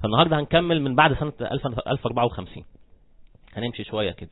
فالنهارده هنكمل من بعد سنه 1054 هنمشي شويه كده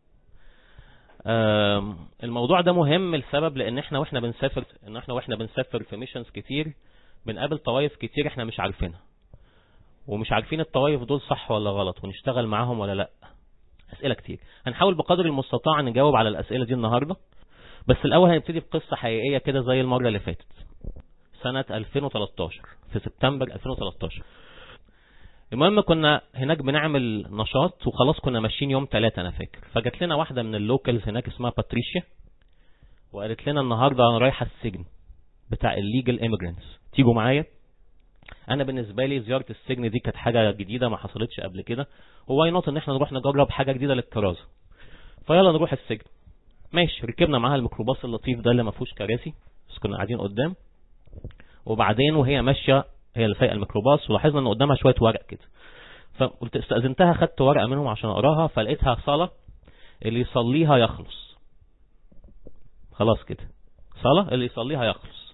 الموضوع ده مهم لسبب لان احنا واحنا بنسافر ان احنا واحنا بنسافر في ميشنز كتير بنقابل طوائف كتير احنا مش عارفينها ومش عارفين الطوائف دول صح ولا غلط ونشتغل معاهم ولا لا اسئله كتير هنحاول بقدر المستطاع نجاوب على الاسئله دي النهارده بس الاول هنبتدي بقصه حقيقيه كده زي المره اللي فاتت سنه 2013 في سبتمبر 2013 المهم كنا هناك بنعمل نشاط وخلاص كنا ماشيين يوم ثلاثة انا فاكر فجت لنا واحده من اللوكلز هناك اسمها باتريشيا وقالت لنا النهارده انا رايحه السجن بتاع الليجل ايميجرانتس تيجوا معايا انا بالنسبه لي زياره السجن دي كانت حاجه جديده ما حصلتش قبل كده هو ينط ان احنا نروح نجرب حاجه جديده للكرازه فيلا نروح السجن ماشي ركبنا معاها الميكروباص اللطيف ده اللي ما فيهوش كراسي بس كنا قاعدين قدام وبعدين وهي ماشيه هي اللي سايقه الميكروباص ولاحظنا ان قدامها شويه ورق كده فقلت استاذنتها خدت ورقه منهم عشان اقراها فلقيتها صلاه اللي يصليها يخلص خلاص كده صلاه اللي يصليها يخلص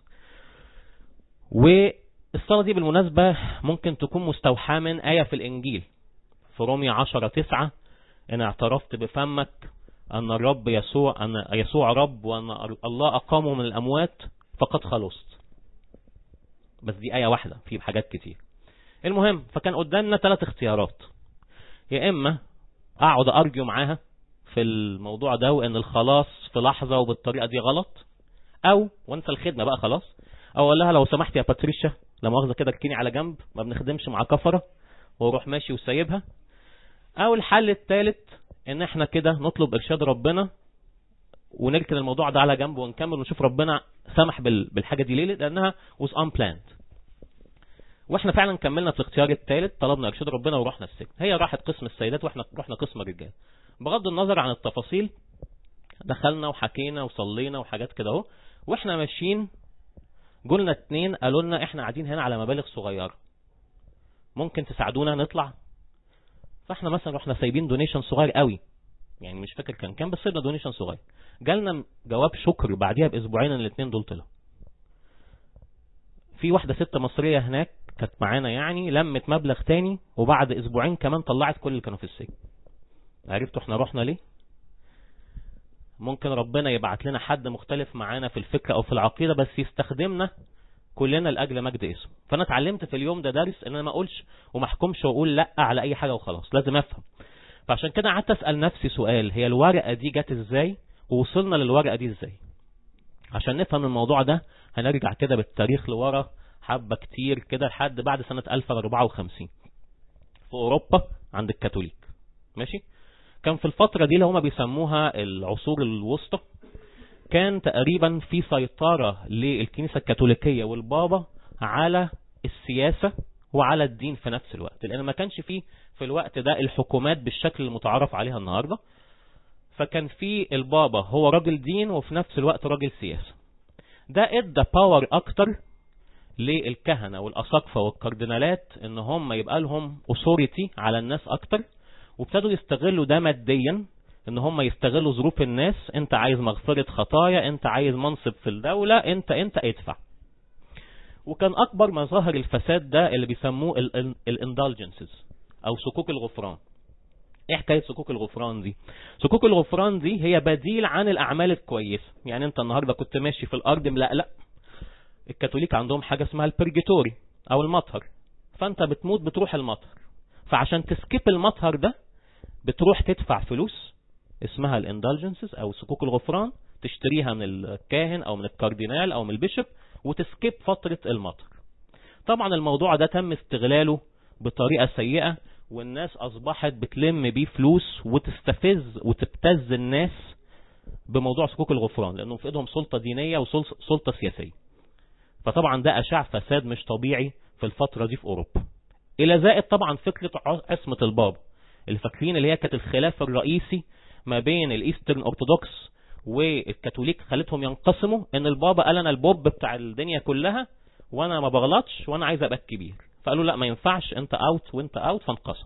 والصلاه دي بالمناسبه ممكن تكون مستوحاه من ايه في الانجيل في رومية 10 9 ان اعترفت بفمك ان الرب يسوع ان يسوع رب وان الله اقامه من الاموات فقد خلصت بس دي آية واحدة في حاجات كتير المهم فكان قدامنا ثلاث اختيارات يا إما أقعد أرجو معاها في الموضوع ده وإن الخلاص في لحظة وبالطريقة دي غلط أو وانسى الخدمة بقى خلاص أو أقول لها لو سمحت يا باتريشا لا مؤاخذة كده اركني على جنب ما بنخدمش مع كفرة واروح ماشي وسايبها أو الحل الثالث إن احنا كده نطلب إرشاد ربنا ونركن الموضوع ده على جنب ونكمل ونشوف ربنا سمح بالحاجة دي ليه لأنها was unplanned واحنا فعلا كملنا في الاختيار الثالث طلبنا ارشاد ربنا ورحنا السجن هي راحت قسم السيدات واحنا رحنا قسم الرجال بغض النظر عن التفاصيل دخلنا وحكينا وصلينا وحاجات كده اهو واحنا ماشيين قلنا اتنين قالوا لنا احنا قاعدين هنا على مبالغ صغيره ممكن تساعدونا نطلع فاحنا مثلا رحنا سايبين دونيشن صغير قوي يعني مش فاكر كان كام بس سيبنا دونيشن صغير جالنا جواب شكر بعديها باسبوعين ان الاثنين دول طلعوا في واحده ست مصريه هناك كانت معانا يعني لمت مبلغ تاني وبعد اسبوعين كمان طلعت كل اللي كانوا في السجن عرفتوا احنا رحنا ليه ممكن ربنا يبعت لنا حد مختلف معانا في الفكرة او في العقيدة بس يستخدمنا كلنا لاجل مجد اسمه فانا اتعلمت في اليوم ده درس ان انا ما اقولش وما احكمش واقول لا على اي حاجة وخلاص لازم افهم فعشان كده قعدت اسال نفسي سؤال هي الورقة دي جت ازاي ووصلنا للورقة دي ازاي عشان نفهم الموضوع ده هنرجع كده بالتاريخ لورا حبة كتير كده لحد بعد سنة 1054 في أوروبا عند الكاثوليك ماشي كان في الفترة دي اللي هما بيسموها العصور الوسطى كان تقريبا في سيطرة للكنيسة الكاثوليكية والبابا على السياسة وعلى الدين في نفس الوقت لأن ما كانش فيه في الوقت ده الحكومات بالشكل المتعارف عليها النهاردة فكان في البابا هو راجل دين وفي نفس الوقت راجل سياسة ده ادى باور اكتر للكهنة والأساقفة والكاردينالات ان هم يبقى لهم أثوريتي على الناس أكتر وابتدوا يستغلوا ده ماديا ان هم يستغلوا ظروف الناس انت عايز مغفرة خطايا انت عايز منصب في الدولة انت انت ادفع وكان أكبر مظاهر الفساد ده اللي بيسموه الاندالجنسز أو سكوك الغفران ايه حكاية سكوك الغفران دي سكوك الغفران دي هي بديل عن الأعمال الكويسة يعني انت النهاردة كنت ماشي في الأرض ملقلق الكاثوليك عندهم حاجة اسمها البرجيتوري او المطهر فانت بتموت بتروح المطهر فعشان تسكيب المطهر ده بتروح تدفع فلوس اسمها الاندلجنسز او سكوك الغفران تشتريها من الكاهن او من الكاردينال او من البيشب وتسكيب فترة المطهر طبعا الموضوع ده تم استغلاله بطريقة سيئة والناس اصبحت بتلم بيه فلوس وتستفز وتبتز الناس بموضوع سكوك الغفران لانهم في ايدهم سلطة دينية وسلطة سياسية فطبعا ده أشاع فساد مش طبيعي في الفترة دي في أوروبا إلى زائد طبعا فكرة عصمة البابا اللي فاكرين اللي هي كانت الخلاف الرئيسي ما بين الإيسترن أرثوذكس والكاثوليك خلتهم ينقسموا ان البابا قال انا البوب بتاع الدنيا كلها وانا ما بغلطش وانا عايز ابقى الكبير فقالوا لا ما ينفعش انت اوت وانت اوت فانقسم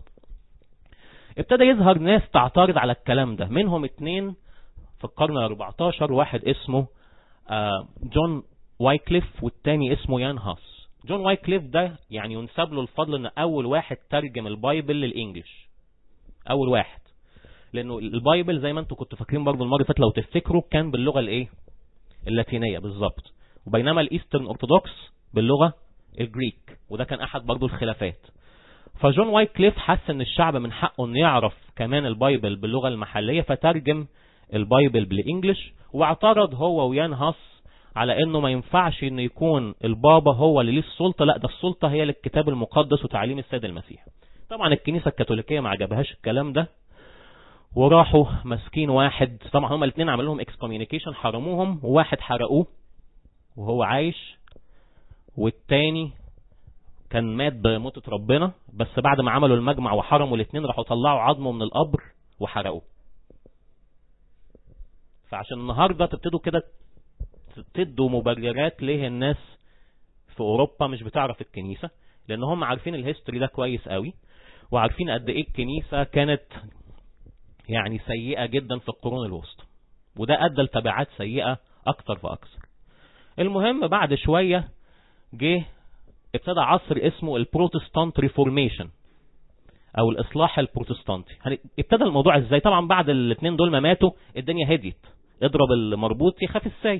ابتدى يظهر ناس تعترض على الكلام ده منهم اتنين في القرن ال 14 واحد اسمه جون وايكليف والتاني اسمه يان هاس جون وايكليف ده يعني ينسب له الفضل ان اول واحد ترجم البايبل للانجليش اول واحد لانه البايبل زي ما انتم كنتوا فاكرين برضه المره اللي فاتت لو تفتكروا كان باللغه الايه اللاتينيه بالظبط وبينما الايسترن اورثودوكس باللغه الجريك وده كان احد برضه الخلافات فجون وايكليف حس ان الشعب من حقه انه يعرف كمان البايبل باللغه المحليه فترجم البايبل بالانجلش واعترض هو ويان هاس على انه ما ينفعش انه يكون البابا هو اللي ليه السلطه لا ده السلطه هي للكتاب المقدس وتعليم السيد المسيح طبعا الكنيسه الكاثوليكيه ما عجبهاش الكلام ده وراحوا ماسكين واحد طبعا هما الاثنين عملوا لهم اكسكوميونيكيشن حرموهم وواحد حرقوه وهو عايش والتاني كان مات بموتة ربنا بس بعد ما عملوا المجمع وحرموا الاثنين راحوا طلعوا عظمه من القبر وحرقوه فعشان النهارده تبتدوا كده تدوا مبررات ليه الناس في اوروبا مش بتعرف الكنيسة لان هم عارفين الهيستوري ده كويس قوي وعارفين قد ايه الكنيسة كانت يعني سيئة جدا في القرون الوسطى وده ادى لتبعات سيئة اكتر فاكثر المهم بعد شوية جه ابتدى عصر اسمه البروتستانت ريفورميشن او الاصلاح البروتستانتي ابتدى الموضوع ازاي طبعا بعد الاثنين دول ما ماتوا الدنيا هديت اضرب المربوط يخاف السايب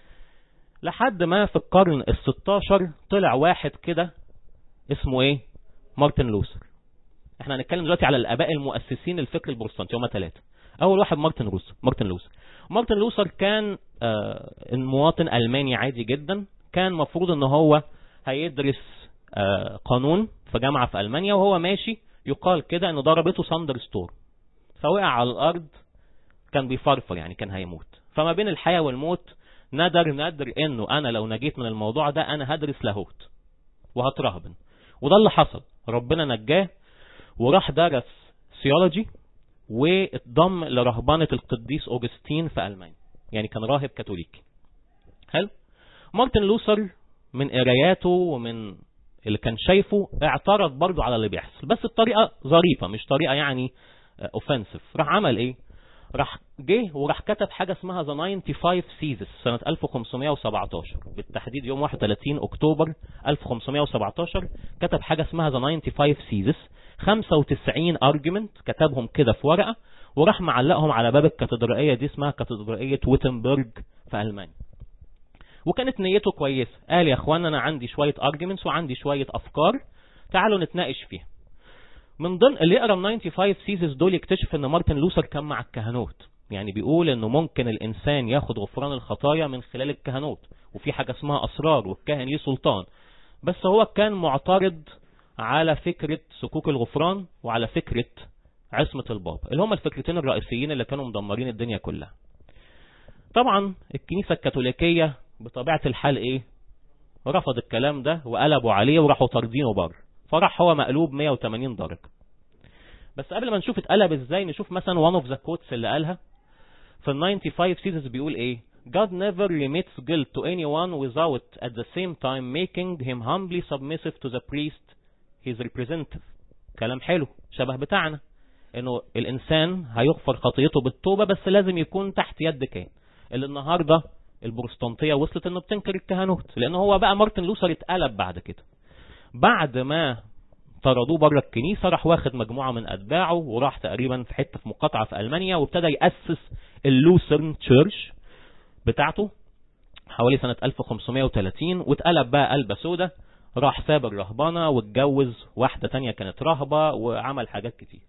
لحد ما في القرن ال16 طلع واحد كده اسمه ايه مارتن لوثر احنا هنتكلم دلوقتي على الاباء المؤسسين الفكر البروتستانتي هم ثلاثه اول واحد مارتن لوثر مارتن لوثر مارتن لوثر كان آه مواطن الماني عادي جدا كان مفروض ان هو هيدرس آه قانون في جامعه في المانيا وهو ماشي يقال كده انه ضربته ساندر ستور فوقع على الارض كان بيفرفر يعني كان هيموت فما بين الحياه والموت ندر ندر انه انا لو نجيت من الموضوع ده انا هدرس لاهوت وهترهبن وده اللي حصل ربنا نجاه وراح درس سيولوجي واتضم لرهبنة القديس اوجستين في المانيا يعني كان راهب كاثوليكي حلو مارتن لوثر من قراياته ومن اللي كان شايفه اعترض برضه على اللي بيحصل بس الطريقة ظريفة مش طريقة يعني اوفنسيف راح عمل ايه راح جه وراح كتب حاجة اسمها The 95 Thesis سنة 1517 بالتحديد يوم 31 أكتوبر 1517 كتب حاجة اسمها The 95 Thesis 95 argument كتبهم كده في ورقة وراح معلقهم على باب الكاتدرائية دي اسمها كاتدرائية ويتنبرج في ألمانيا وكانت نيته كويسة قال يا اخوان انا عندي شوية arguments وعندي شوية افكار تعالوا نتناقش فيها من ضمن اللي يقرا 95 سيزس دول يكتشف ان مارتن لوثر كان مع الكهنوت يعني بيقول انه ممكن الانسان ياخد غفران الخطايا من خلال الكهنوت وفي حاجة اسمها اسرار والكاهن ليه سلطان بس هو كان معترض على فكرة سكوك الغفران وعلى فكرة عصمة البابا اللي هم الفكرتين الرئيسيين اللي كانوا مدمرين الدنيا كلها طبعا الكنيسة الكاثوليكية بطبيعة الحال ايه رفض الكلام ده وقلبوا عليه وراحوا طاردينه بره فراح هو مقلوب 180 درجة بس قبل ما نشوف اتقلب ازاي نشوف مثلا one of the quotes اللي قالها في ال 95 seasons بيقول ايه God never remits guilt to anyone without at the same time making him humbly submissive to the priest his representative كلام حلو شبه بتاعنا انه الانسان هيغفر خطيته بالتوبة بس لازم يكون تحت يد كاهن اللي النهاردة البروستانتية وصلت انه بتنكر الكهنوت لان هو بقى مارتن لوثر اتقلب بعد كده بعد ما طردوه بره الكنيسة راح واخد مجموعة من أتباعه وراح تقريبا في حتة في مقاطعة في ألمانيا وابتدى يأسس اللوثرن تشيرش بتاعته حوالي سنة 1530 واتقلب بقى قلبة سودة راح ساب الرهبنة واتجوز واحدة تانية كانت رهبة وعمل حاجات كتير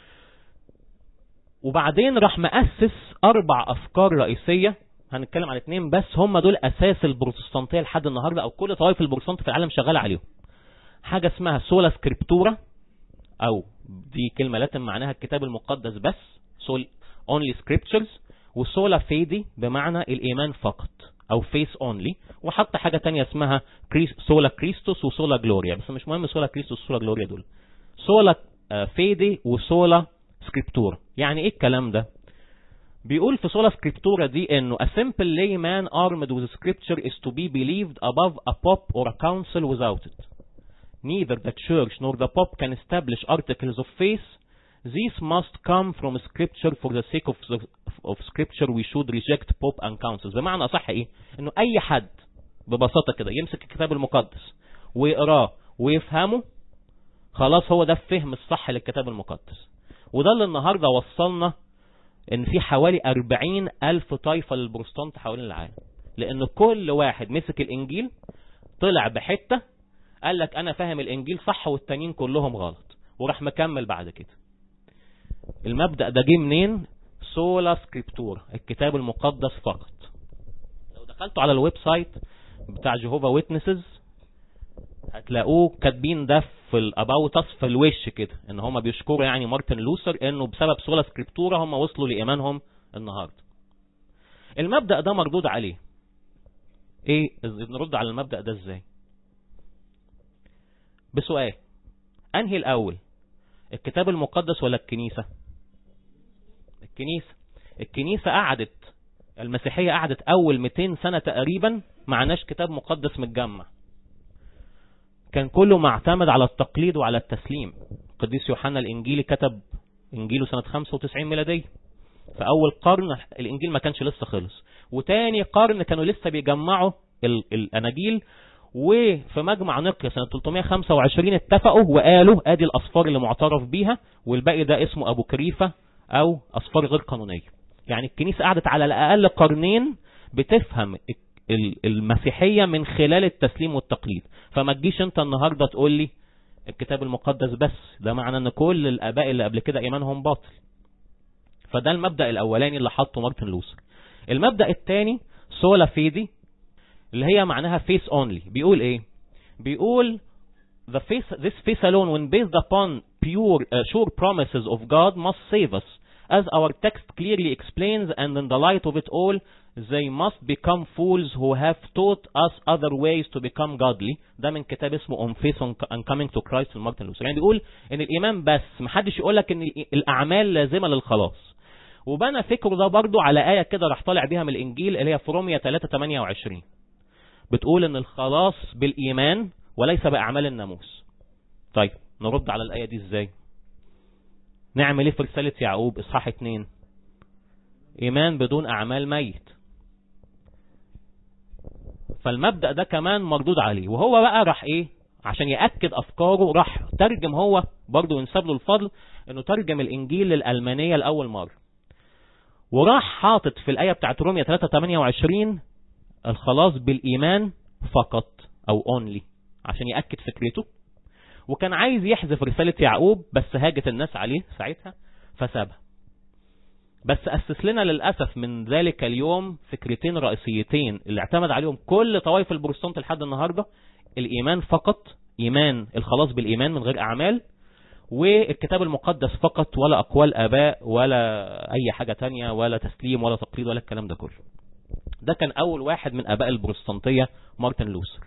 وبعدين راح مؤسس أربع أفكار رئيسية هنتكلم عن اتنين بس هم دول أساس البروتستانتية لحد النهاردة أو كل طوائف البروتستانت في العالم شغالة عليهم حاجة اسمها سولا سكريبتورا او دي كلمة لاتن معناها الكتاب المقدس بس سول اونلي سكريبتشرز وسولا فيدي بمعنى الايمان فقط او فيس اونلي وحتى حاجة تانية اسمها كريس سولا كريستوس وسولا جلوريا بس مش مهم سولا كريستوس وسولا جلوريا دول سولا فيدي وسولا سكريبتورا يعني ايه الكلام ده بيقول في سولا سكريبتورا دي انه a simple layman armed with scripture is to be believed above a pope or a council without it neither the church nor the pope can establish articles of faith. These must come from scripture for the sake of, of scripture we should reject pope and councils. بمعنى أصح إيه؟ إنه أي حد ببساطة كده يمسك الكتاب المقدس ويقراه ويفهمه خلاص هو ده الفهم الصح للكتاب المقدس وده اللي النهاردة وصلنا ان في حوالي 40 الف طائفة للبروستانت حوالين العالم لان كل واحد مسك الانجيل طلع بحتة قال لك انا فاهم الانجيل صح والتانيين كلهم غلط وراح مكمل بعد كده المبدأ ده جه منين سولا سكريبتورا الكتاب المقدس فقط لو دخلتوا على الويب سايت بتاع جهوفا ويتنسز هتلاقوه كاتبين ده في الاباوتس في الوش كده ان هم بيشكروا يعني مارتن لوثر انه بسبب سولا سكريبتورا هم وصلوا لايمانهم النهارده المبدأ ده مردود عليه ايه نرد على المبدأ ده ازاي بسؤال انهي الاول الكتاب المقدس ولا الكنيسة الكنيسة الكنيسة قعدت المسيحية قعدت اول 200 سنة تقريبا معناش كتاب مقدس متجمع كان كله معتمد على التقليد وعلى التسليم القديس يوحنا الانجيلي كتب انجيله سنة 95 ميلادية في اول قرن الانجيل ما كانش لسه خلص وتاني قرن كانوا لسه بيجمعوا الاناجيل وفي مجمع نقيا سنة 325 اتفقوا وقالوا ادي الاصفار اللي معترف بيها والباقي ده اسمه ابو كريفة او اصفار غير قانونية يعني الكنيسة قعدت على الاقل قرنين بتفهم المسيحية من خلال التسليم والتقليد فما تجيش انت النهاردة تقول لي الكتاب المقدس بس ده معنى ان كل الاباء اللي قبل كده ايمانهم باطل فده المبدأ الاولاني اللي حطه مارتن لوثر المبدأ الثاني سولا فيدي اللي هي معناها face only بيقول ايه بيقول the face this face alone when based upon pure uh, sure promises of God must save us as our text clearly explains and in the light of it all they must become fools who have taught us other ways to become godly ده من كتاب اسمه on faith and coming to Christ مارتن لوثر يعني بيقول ان الايمان بس محدش يقول لك ان الاعمال لازمه للخلاص وبنى فكره ده برضو على آية كده راح طالع بيها من الإنجيل اللي هي في رومية 3 28 بتقول ان الخلاص بالإيمان وليس بأعمال الناموس طيب نرد على الآية دي ازاي نعمل ايه في رسالة يعقوب اصحاح 2 إيمان بدون أعمال ميت فالمبدأ ده كمان مردود عليه وهو بقى راح ايه عشان يأكد أفكاره راح ترجم هو برضه ينسب له الفضل انه ترجم الإنجيل للألمانية لأول مرة وراح حاطط في الآية بتاعت رومية 3:28 الخلاص بالإيمان فقط أو only عشان يأكد فكرته وكان عايز يحذف رسالة يعقوب بس هاجت الناس عليه ساعتها فسابها بس أسس لنا للأسف من ذلك اليوم فكرتين رئيسيتين اللي اعتمد عليهم كل طوائف البروتستانت لحد النهاردة الإيمان فقط إيمان الخلاص بالإيمان من غير أعمال والكتاب المقدس فقط ولا أقوال آباء ولا أي حاجة تانية ولا تسليم ولا تقليد ولا الكلام ده كله ده كان أول واحد من آباء البروتستانتية مارتن لوثر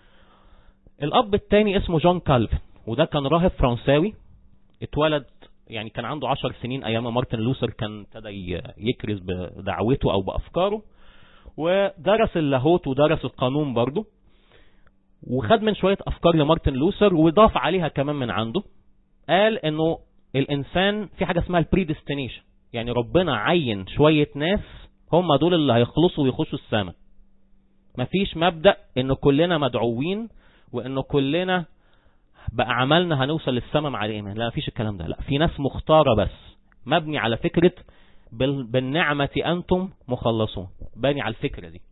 الأب الثاني اسمه جون كالفن وده كان راهب فرنساوي اتولد يعني كان عنده عشر سنين أيام مارتن لوثر كان ابتدى يكرز بدعوته أو بأفكاره ودرس اللاهوت ودرس القانون برضه وخد من شوية أفكار لمارتن لوثر وضاف عليها كمان من عنده قال انه الانسان في حاجة اسمها البريدستينيشن يعني ربنا عين شوية ناس هم دول اللي هيخلصوا ويخشوا السماء مفيش مبدأ ان كلنا مدعوين وان كلنا بأعمالنا هنوصل للسماء مع الإيمان لا مفيش الكلام ده لا في ناس مختارة بس مبني على فكرة بالنعمة أنتم مخلصون باني على الفكرة دي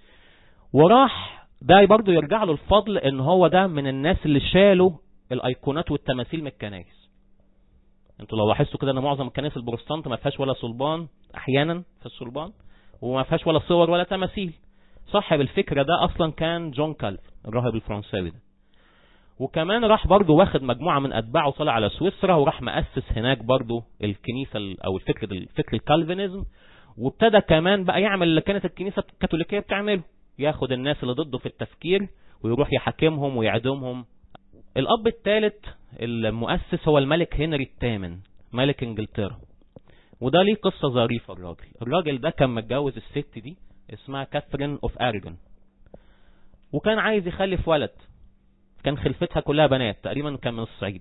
وراح ده برضو يرجع له الفضل ان هو ده من الناس اللي شالوا الايقونات والتماثيل من الكنائس انتوا لو لاحظتوا كده ان معظم الكنائس البروتستانت ما فيهاش ولا صلبان احيانا في الصلبان وما فيهاش ولا صور ولا تماثيل صاحب الفكرة ده اصلا كان جون كالف الراهب الفرنساوي ده وكمان راح برضه واخد مجموعة من اتباعه طلع على سويسرا وراح مؤسس هناك برضه الكنيسة او الفكر الفكر الكالفينيزم وابتدى كمان بقى يعمل اللي كانت الكنيسة الكاثوليكية بتعمله ياخد الناس اللي ضده في التفكير ويروح يحاكمهم ويعدمهم الاب الثالث المؤسس هو الملك هنري الثامن ملك انجلترا وده ليه قصة ظريفة الراجل الراجل ده كان متجوز الست دي اسمها كاثرين اوف ارجن وكان عايز يخلف ولد كان خلفتها كلها بنات تقريبا كان من الصعيد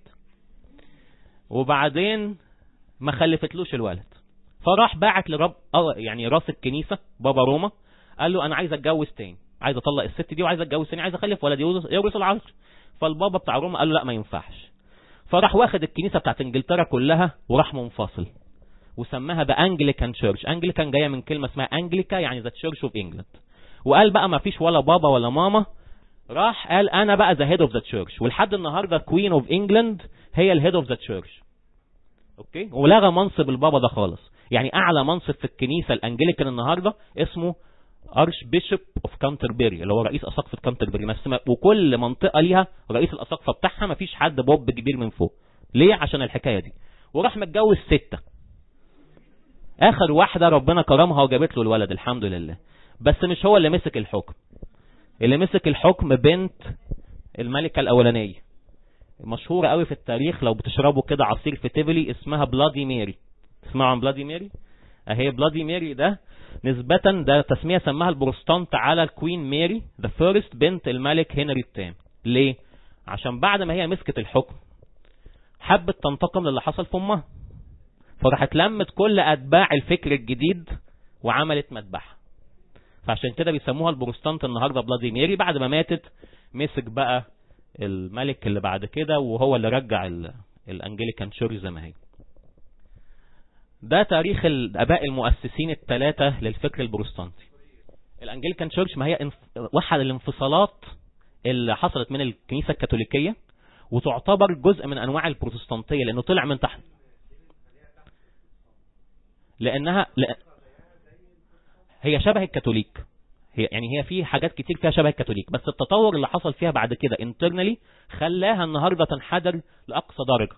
وبعدين ما خلفتلوش الولد فراح باعت لرب يعني راس الكنيسة بابا روما قال له انا عايز اتجوز تاني عايز اطلق الست دي وعايز اتجوز ثاني عايز اخلف ولد يورث العرش فالبابا بتاع روما قال له لا ما ينفعش فراح واخد الكنيسه بتاعت انجلترا كلها وراح منفصل وسماها بانجليكان تشيرش انجليكان جايه من كلمه اسمها انجليكا يعني ذا تشيرش اوف انجلاند وقال بقى ما فيش ولا بابا ولا ماما راح قال انا بقى ذا هيد اوف ذا تشيرش ولحد النهارده كوين اوف انجلاند هي الهيد اوف ذا تشيرش اوكي ولغى منصب البابا ده خالص يعني اعلى منصب في الكنيسه الانجليكان النهارده اسمه ارش بيشوب اوف كانتربري اللي هو رئيس اساقفه كانتربري بس وكل منطقه ليها رئيس الاساقفه بتاعها ما فيش حد بوب كبير من فوق ليه عشان الحكايه دي وراح متجوز سته اخر واحده ربنا كرمها وجابت له الولد الحمد لله بس مش هو اللي مسك الحكم اللي مسك الحكم بنت الملكه الاولانيه مشهوره قوي في التاريخ لو بتشربوا كده عصير في تيفلي اسمها بلادي ميري تسمعوا عن بلادي ميري اهي بلادي ميري ده نسبة ده تسمية سماها البروستانت على الكوين ميري ذا فيرست بنت الملك هنري الثاني ليه عشان بعد ما هي مسكت الحكم حبت تنتقم للي حصل في امها فراحت لمت كل اتباع الفكر الجديد وعملت مذبحه فعشان كده بيسموها البروستانت النهارده بلادي ميري بعد ما ماتت مسك بقى الملك اللي بعد كده وهو اللي رجع الانجليكان تشوري زي ما هي ده تاريخ الاباء المؤسسين الثلاثه للفكر البروتستانتي الانجليكان تشيرش ما هي انف... واحد الانفصالات اللي حصلت من الكنيسه الكاثوليكيه وتعتبر جزء من انواع البروتستانتيه لانه طلع من تحت لانها لا... هي شبه الكاثوليك هي يعني هي في حاجات كتير فيها شبه الكاثوليك بس التطور اللي حصل فيها بعد كده انترنالي خلاها النهارده تنحدر لاقصى درجه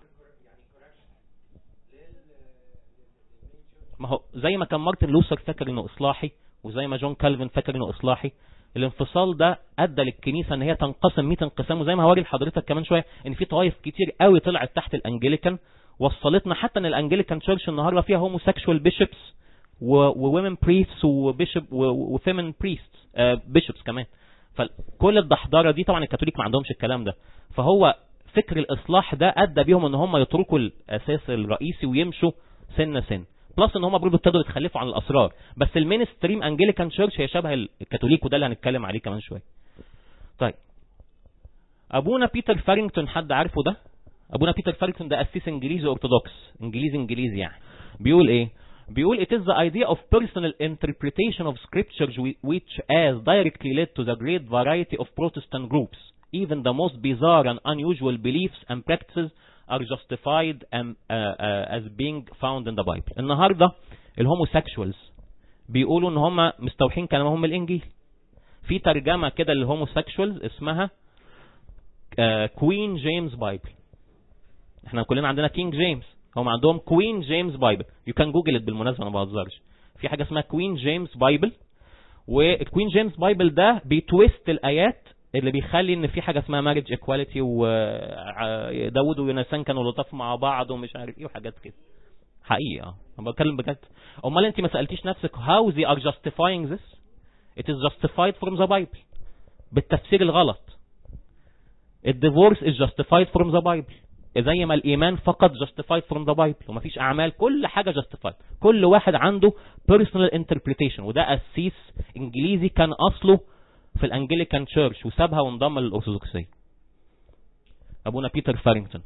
ما هو زي ما كان مارتن لوثر فاكر انه اصلاحي وزي ما جون كالفن فاكر انه اصلاحي الانفصال ده ادى للكنيسه ان هي تنقسم 100 انقسام وزي ما هوري لحضرتك كمان شويه ان في طوائف كتير قوي طلعت تحت الانجليكان وصلتنا حتى ان الانجليكان تشيرش النهارده فيها هوموسيكشوال بيشوبس وومن بريستس وبيشوب وفيمن بريستس بيشوبس كمان فكل الدحضره دي طبعا الكاثوليك ما عندهمش الكلام ده فهو فكر الاصلاح ده ادى بيهم ان هم يتركوا الاساس الرئيسي ويمشوا سنه سن بلس ان هم برضه ابتدوا يتخلفوا عن الاسرار بس المين ستريم انجليكان تشيرش هي شبه الكاثوليك وده اللي هنتكلم عليه كمان شويه طيب ابونا بيتر فارينجتون حد عارفه ده ابونا بيتر فارينجتون ده اسيس انجليزي ارثوذكس انجليزي انجليزي يعني بيقول ايه بيقول it is the idea of personal interpretation of scriptures which has directly led to the great variety of Protestant groups even the most bizarre and unusual beliefs and practices are justified and, uh, uh, as being found in the Bible. النهاردة الهوموسيكشوالز بيقولوا ان هم مستوحين كلامهم من الانجيل. في ترجمة كده للهوموسيكشوالز اسمها كوين جيمس بايبل. احنا كلنا عندنا كينج جيمس هم عندهم كوين جيمس بايبل. يو كان جوجل بالمناسبة انا ما بهزرش. في حاجة اسمها كوين جيمس بايبل والكوين جيمس بايبل ده بيتويست الايات اللي بيخلي ان في حاجه اسمها مارج ايكواليتي وداود ويونسان كانوا لطاف مع بعض ومش عارف ايه وحاجات كده حقيقي اه انا بتكلم بجد امال انت ما سالتيش نفسك how they are justifying this it is justified from the bible بالتفسير الغلط الديفورس is justified from the bible زي ما الايمان فقط justified from the bible ومفيش اعمال كل حاجه justified كل واحد عنده personal interpretation وده اسيس انجليزي كان اصله في الانجليكان تشيرش وسابها وانضم للارثوذكسيه ابونا بيتر فارينجتون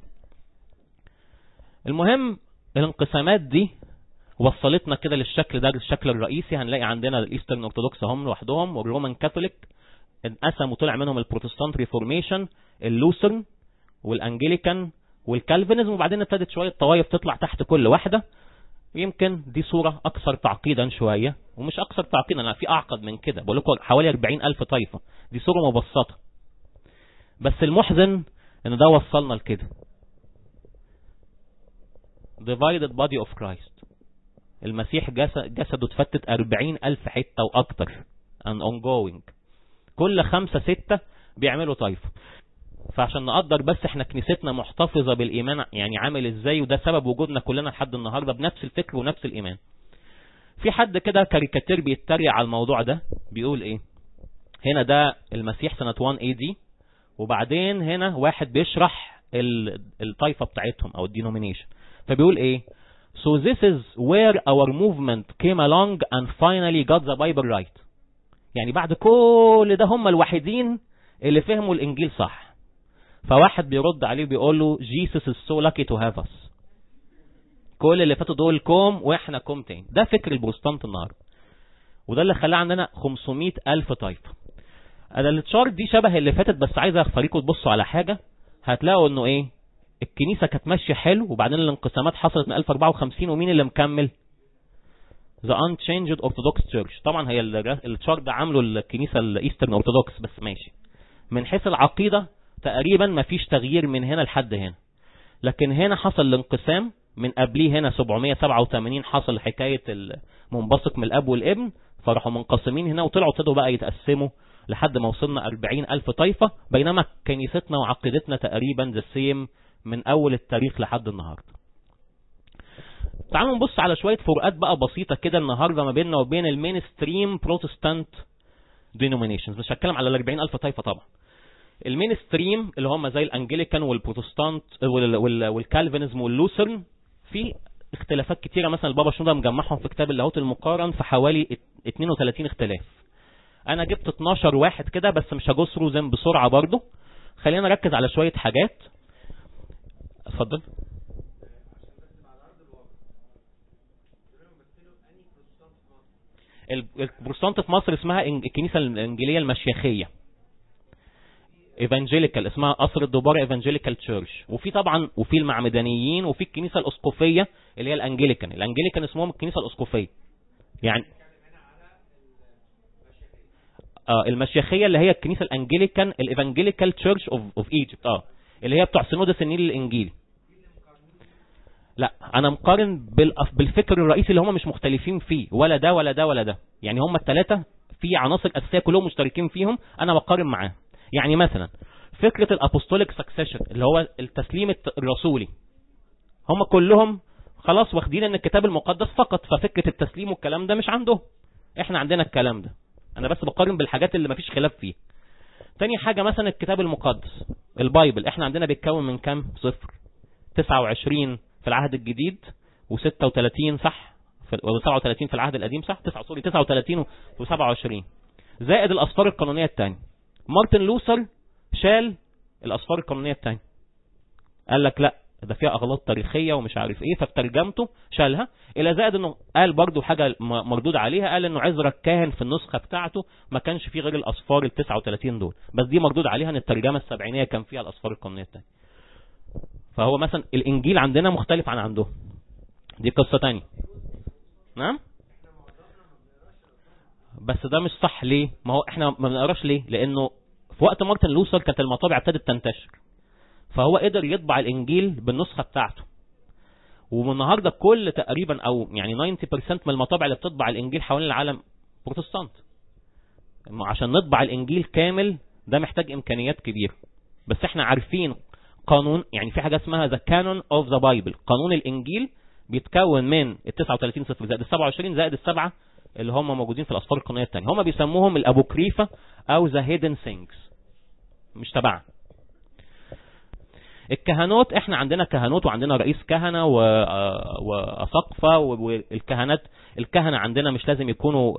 المهم الانقسامات دي وصلتنا كده للشكل ده الشكل الرئيسي هنلاقي عندنا الايسترن اورثودوكس هم لوحدهم والرومان كاثوليك انقسم وطلع منهم البروتستانت ريفورميشن اللوثرن والانجليكان والكالفينزم وبعدين ابتدت شويه طوائف تطلع تحت كل واحده يمكن دي صورة أكثر تعقيدا شوية ومش أكثر تعقيدا أنا في أعقد من كده بقول لكم حوالي 40 ألف طائفة دي صورة مبسطة بس المحزن إن ده وصلنا لكده divided body of Christ المسيح جسد جسده اتفتت 40 ألف حتة وأكتر and ongoing كل خمسة ستة بيعملوا طائفة فعشان نقدر بس احنا كنيستنا محتفظة بالإيمان يعني عامل ازاي وده سبب وجودنا كلنا لحد النهاردة بنفس الفكر ونفس الإيمان في حد كده كاريكاتير بيتريق على الموضوع ده بيقول ايه هنا ده المسيح سنة 1 اي دي وبعدين هنا واحد بيشرح الطائفة بتاعتهم او الدينومينيشن فبيقول ايه so this is where our movement came along and finally got the Bible right يعني بعد كل ده هم الوحيدين اللي فهموا الانجيل صح فواحد بيرد عليه بيقول له Jesus is so lucky to have us كل اللي فاتوا دول كوم واحنا كوم تاني ده فكر البروستانت النهارده وده اللي خلاه عندنا 500 ألف طائفة انا التشارت دي شبه اللي فاتت بس عايز اخليكم تبصوا على حاجة هتلاقوا انه ايه الكنيسة كانت ماشية حلو وبعدين الانقسامات حصلت من 1054 ومين اللي مكمل The Unchanged Orthodox Church طبعا هي التشارت ده عامله الكنيسة الايسترن اورثودوكس بس ماشي من حيث العقيدة تقريبا ما فيش تغيير من هنا لحد هنا لكن هنا حصل الانقسام من قبليه هنا 787 حصل حكاية المنبثق من الاب والابن فراحوا منقسمين هنا وطلعوا ابتدوا بقى يتقسموا لحد ما وصلنا 40 ألف طائفة بينما كنيستنا وعقيدتنا تقريبا ذا سيم من أول التاريخ لحد النهاردة تعالوا نبص على شوية فروقات بقى بسيطة كده النهاردة ما بيننا وبين المين ستريم بروتستانت دينومينيشنز مش هتكلم على ال 40 ألف طائفة طبعا المين ستريم اللي هم زي الانجليكان والبروتستانت والكالفينزم واللوثرن في اختلافات كتيرة مثلا البابا شنودة مجمعهم في كتاب اللاهوت المقارن في حوالي 32 اختلاف انا جبت 12 واحد كده بس مش هجوز روزن بسرعة برضو خلينا نركز على شوية حاجات اتفضل البروتستانت في مصر اسمها الكنيسة الانجيلية المشيخية ايفانجيليكال اسمها قصر الدبار ايفانجيليكال تشيرش وفي طبعا وفي المعمدانيين وفي الكنيسه الاسقفيه اللي هي الانجليكان الانجليكان اسمهم الكنيسه الاسقفيه يعني اه المشيخيه اللي هي الكنيسه الانجليكان الايفانجيليكال تشيرش اوف اوف ايجيبت اه اللي هي بتوع سينودس النيل الانجيلي لا انا مقارن بالفكر الرئيسي اللي هم مش مختلفين فيه ولا ده ولا ده ولا ده يعني هم الثلاثه في عناصر اساسيه كلهم مشتركين فيهم انا بقارن معاهم يعني مثلا فكرة الابوستوليك سكسيشن اللي هو التسليم الرسولي هم كلهم خلاص واخدين ان الكتاب المقدس فقط ففكرة التسليم والكلام ده مش عندهم احنا عندنا الكلام ده انا بس بقارن بالحاجات اللي مفيش خلاف فيها تاني حاجة مثلا الكتاب المقدس البايبل احنا عندنا بيتكون من كام صفر 29 في العهد الجديد و36 صح و37 في العهد القديم صح 9 سوري 39 و27 زائد الاسفار القانونية الثانيه مارتن لوثر شال الأسفار القانونية الثانيه قال لك لا ده فيها أغلاط تاريخية ومش عارف إيه ففي ترجمته شالها إلى زائد إنه قال برضو حاجة مردود عليها قال إنه عزرا الكاهن في النسخة بتاعته ما كانش فيه غير الأسفار ال 39 دول بس دي مردود عليها إن الترجمة السبعينية كان فيها الأسفار القانونية الثانيه فهو مثلا الإنجيل عندنا مختلف عن عندهم دي قصة تانية نعم بس ده مش صح ليه ما هو احنا ما بنقراش ليه لانه في وقت مارتن لوثر كانت المطابع ابتدت تنتشر فهو قدر يطبع الانجيل بالنسخه بتاعته ومن النهارده كل تقريبا او يعني 90% من المطابع اللي بتطبع الانجيل حوالين العالم بروتستانت عشان نطبع الانجيل كامل ده محتاج امكانيات كبيره بس احنا عارفين قانون يعني في حاجه اسمها ذا كانون اوف ذا بايبل قانون الانجيل بيتكون من ال 39 صفر زائد ال 27 زائد السبعه اللي هم موجودين في الأسفار القانونية الثانية هم بيسموهم الأبوكريفة أو ذا هيدن ثينجز مش تبعنا الكهنوت احنا عندنا كهنوت وعندنا رئيس كهنة وأسقفة والكهنات الكهنة عندنا مش لازم يكونوا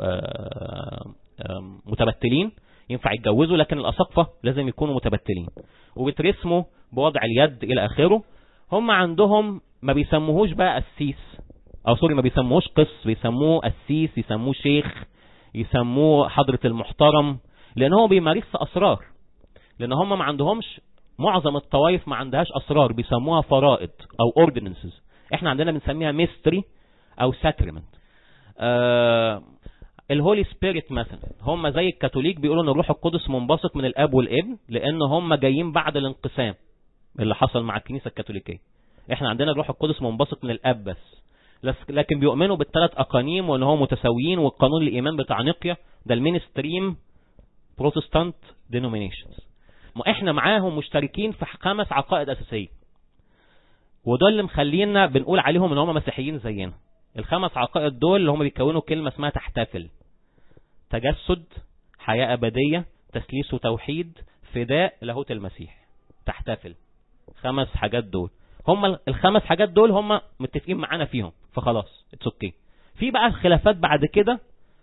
متبتلين ينفع يتجوزوا لكن الأسقفة لازم يكونوا متبتلين وبيترسموا بوضع اليد إلى آخره هم عندهم ما بيسموهوش بقى قسيس او سوري ما بيسموهوش قس بيسموه قسيس يسموه شيخ يسموه حضرة المحترم لان هو بيمارس اسرار لان هم ما عندهمش معظم الطوائف ما عندهاش اسرار بيسموها فرائض او ordinances احنا عندنا بنسميها ميستري او ساكرمنت آه الهولي سبيريت مثلا هم زي الكاثوليك بيقولوا ان الروح القدس منبثق من الاب والابن لان هم جايين بعد الانقسام اللي حصل مع الكنيسه الكاثوليكيه احنا عندنا الروح القدس منبثق من الاب بس لكن بيؤمنوا بالثلاث اقانيم وان هم متساويين والقانون الايمان بتاع نقيا ده المين ستريم بروتستانت دينومينيشنز احنا معاهم مشتركين في خمس عقائد اساسيه وده اللي مخلينا بنقول عليهم ان هم مسيحيين زينا الخمس عقائد دول اللي هم بيكونوا كلمه اسمها تحتفل تجسد حياه ابديه تثليث وتوحيد فداء لاهوت المسيح تحتفل خمس حاجات دول هم الخمس حاجات دول هم متفقين معانا فيهم فخلاص اتس اوكي في بقى الخلافات بعد كده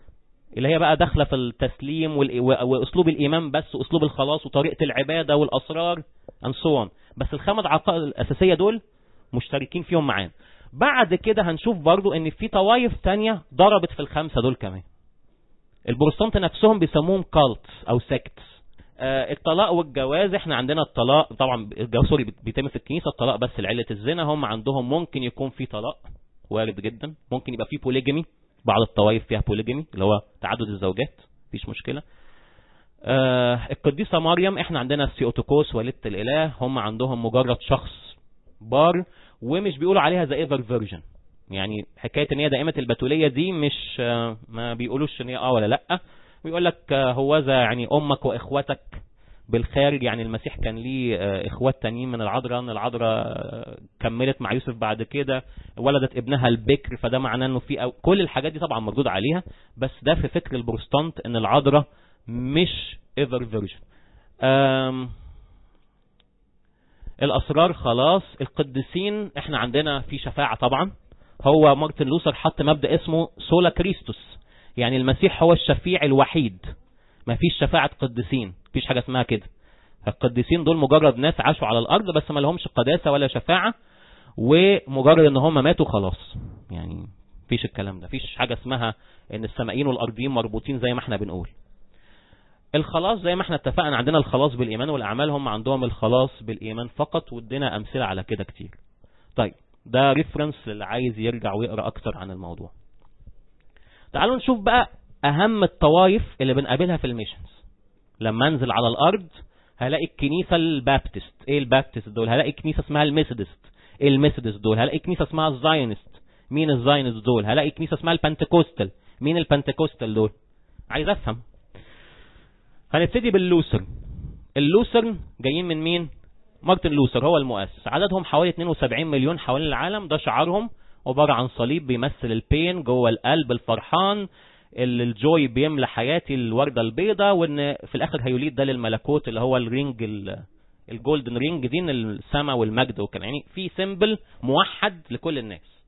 اللي هي بقى داخله في التسليم واسلوب الايمان بس واسلوب الخلاص وطريقه العباده والاسرار and so on بس الخمس عقائد الاساسيه دول مشتركين فيهم معانا بعد كده هنشوف برضو ان في طوائف تانية ضربت في الخمسه دول كمان البروتستانت نفسهم بيسموهم كالتس او سيكتس آه الطلاق والجواز احنا عندنا الطلاق طبعا الجواز سوري بيتم في الكنيسه الطلاق بس لعله الزنا هم عندهم ممكن يكون في طلاق وارد جدا ممكن يبقى في بوليجامي بعض الطوائف فيها بوليجامي اللي هو تعدد الزوجات مفيش مشكله آه القديسه مريم احنا عندنا السيوتوكوس والدة الاله هم عندهم مجرد شخص بار ومش بيقولوا عليها ذا ايفر فيرجن يعني حكايه ان هي دائمه البتوليه دي مش آه ما بيقولوش ان هي اه ولا لا بيقول لك هوذا يعني امك واخوتك بالخارج يعني المسيح كان ليه اخوات تانيين من العذراء ان العذراء كملت مع يوسف بعد كده ولدت ابنها البكر فده معناه انه في أو كل الحاجات دي طبعا مردود عليها بس ده في فكر البروتستانت ان العذراء مش ايفر فيرجن الاسرار خلاص القديسين احنا عندنا في شفاعه طبعا هو مارتن لوثر حط مبدا اسمه سولا كريستوس يعني المسيح هو الشفيع الوحيد ما فيش شفاعة قديسين فيش حاجة اسمها كده القديسين دول مجرد ناس عاشوا على الأرض بس ما لهمش قداسة ولا شفاعة ومجرد ان هم ماتوا خلاص يعني فيش الكلام ده فيش حاجة اسمها ان السمائيين والأرضيين مربوطين زي ما احنا بنقول الخلاص زي ما احنا اتفقنا عندنا الخلاص بالإيمان والأعمال هم عندهم الخلاص بالإيمان فقط وادينا أمثلة على كده كتير طيب ده ريفرنس اللي عايز يرجع ويقرأ أكتر عن الموضوع تعالوا نشوف بقى اهم الطوائف اللي بنقابلها في الميشنز لما انزل على الارض هلاقي الكنيسه البابتست ايه البابتست دول هلاقي كنيسه اسمها الميثودست ايه الميثودست دول هلاقي كنيسه اسمها الزايونست مين الزايونست دول هلاقي كنيسه اسمها البنتكوستال مين البنتكوستال دول عايز افهم هنبتدي باللوثر اللوثر جايين من مين مارتن لوثر هو المؤسس عددهم حوالي 72 مليون حوالين العالم ده شعارهم عبارة عن صليب بيمثل البين جوه القلب الفرحان الجوي بيملى حياتي الوردة البيضاء وان في الاخر هيوليد ده للملكوت اللي هو الرينج الجولدن رينج دي السما والمجد وكان يعني في سيمبل موحد لكل الناس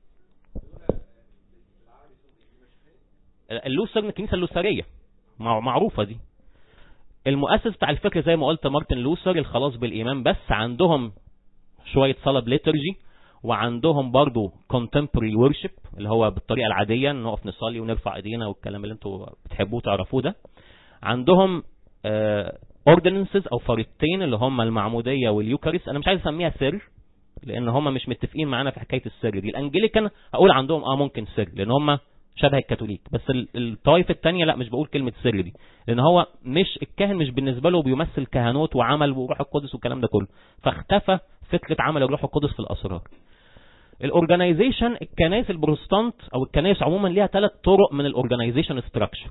اللوثر الكنيسه اللوثريه معروفه دي المؤسس بتاع الفكر زي ما قلت مارتن لوثر الخلاص بالايمان بس عندهم شويه صلاه ليترجي وعندهم برضو contemporary worship اللي هو بالطريقة العادية نقف نصلي ونرفع ايدينا والكلام اللي انتوا بتحبوه تعرفوه ده عندهم ordinances او فريضتين اللي هم المعمودية واليوكاريست انا مش عايز اسميها سر لان هم مش متفقين معانا في حكاية السر دي الانجليكان اقول عندهم اه ممكن سر لان هم شبه الكاثوليك بس الطائف الثانيه لا مش بقول كلمة سر دي لان هو مش الكاهن مش بالنسبة له بيمثل كهنوت وعمل وروح القدس والكلام ده كله فاختفى فكرة عمل الروح القدس في الاسرار الاورجنايزيشن الكنائس البروتستانت او الكنائس عموما ليها ثلاث طرق من الاورجنايزيشن ستراكشر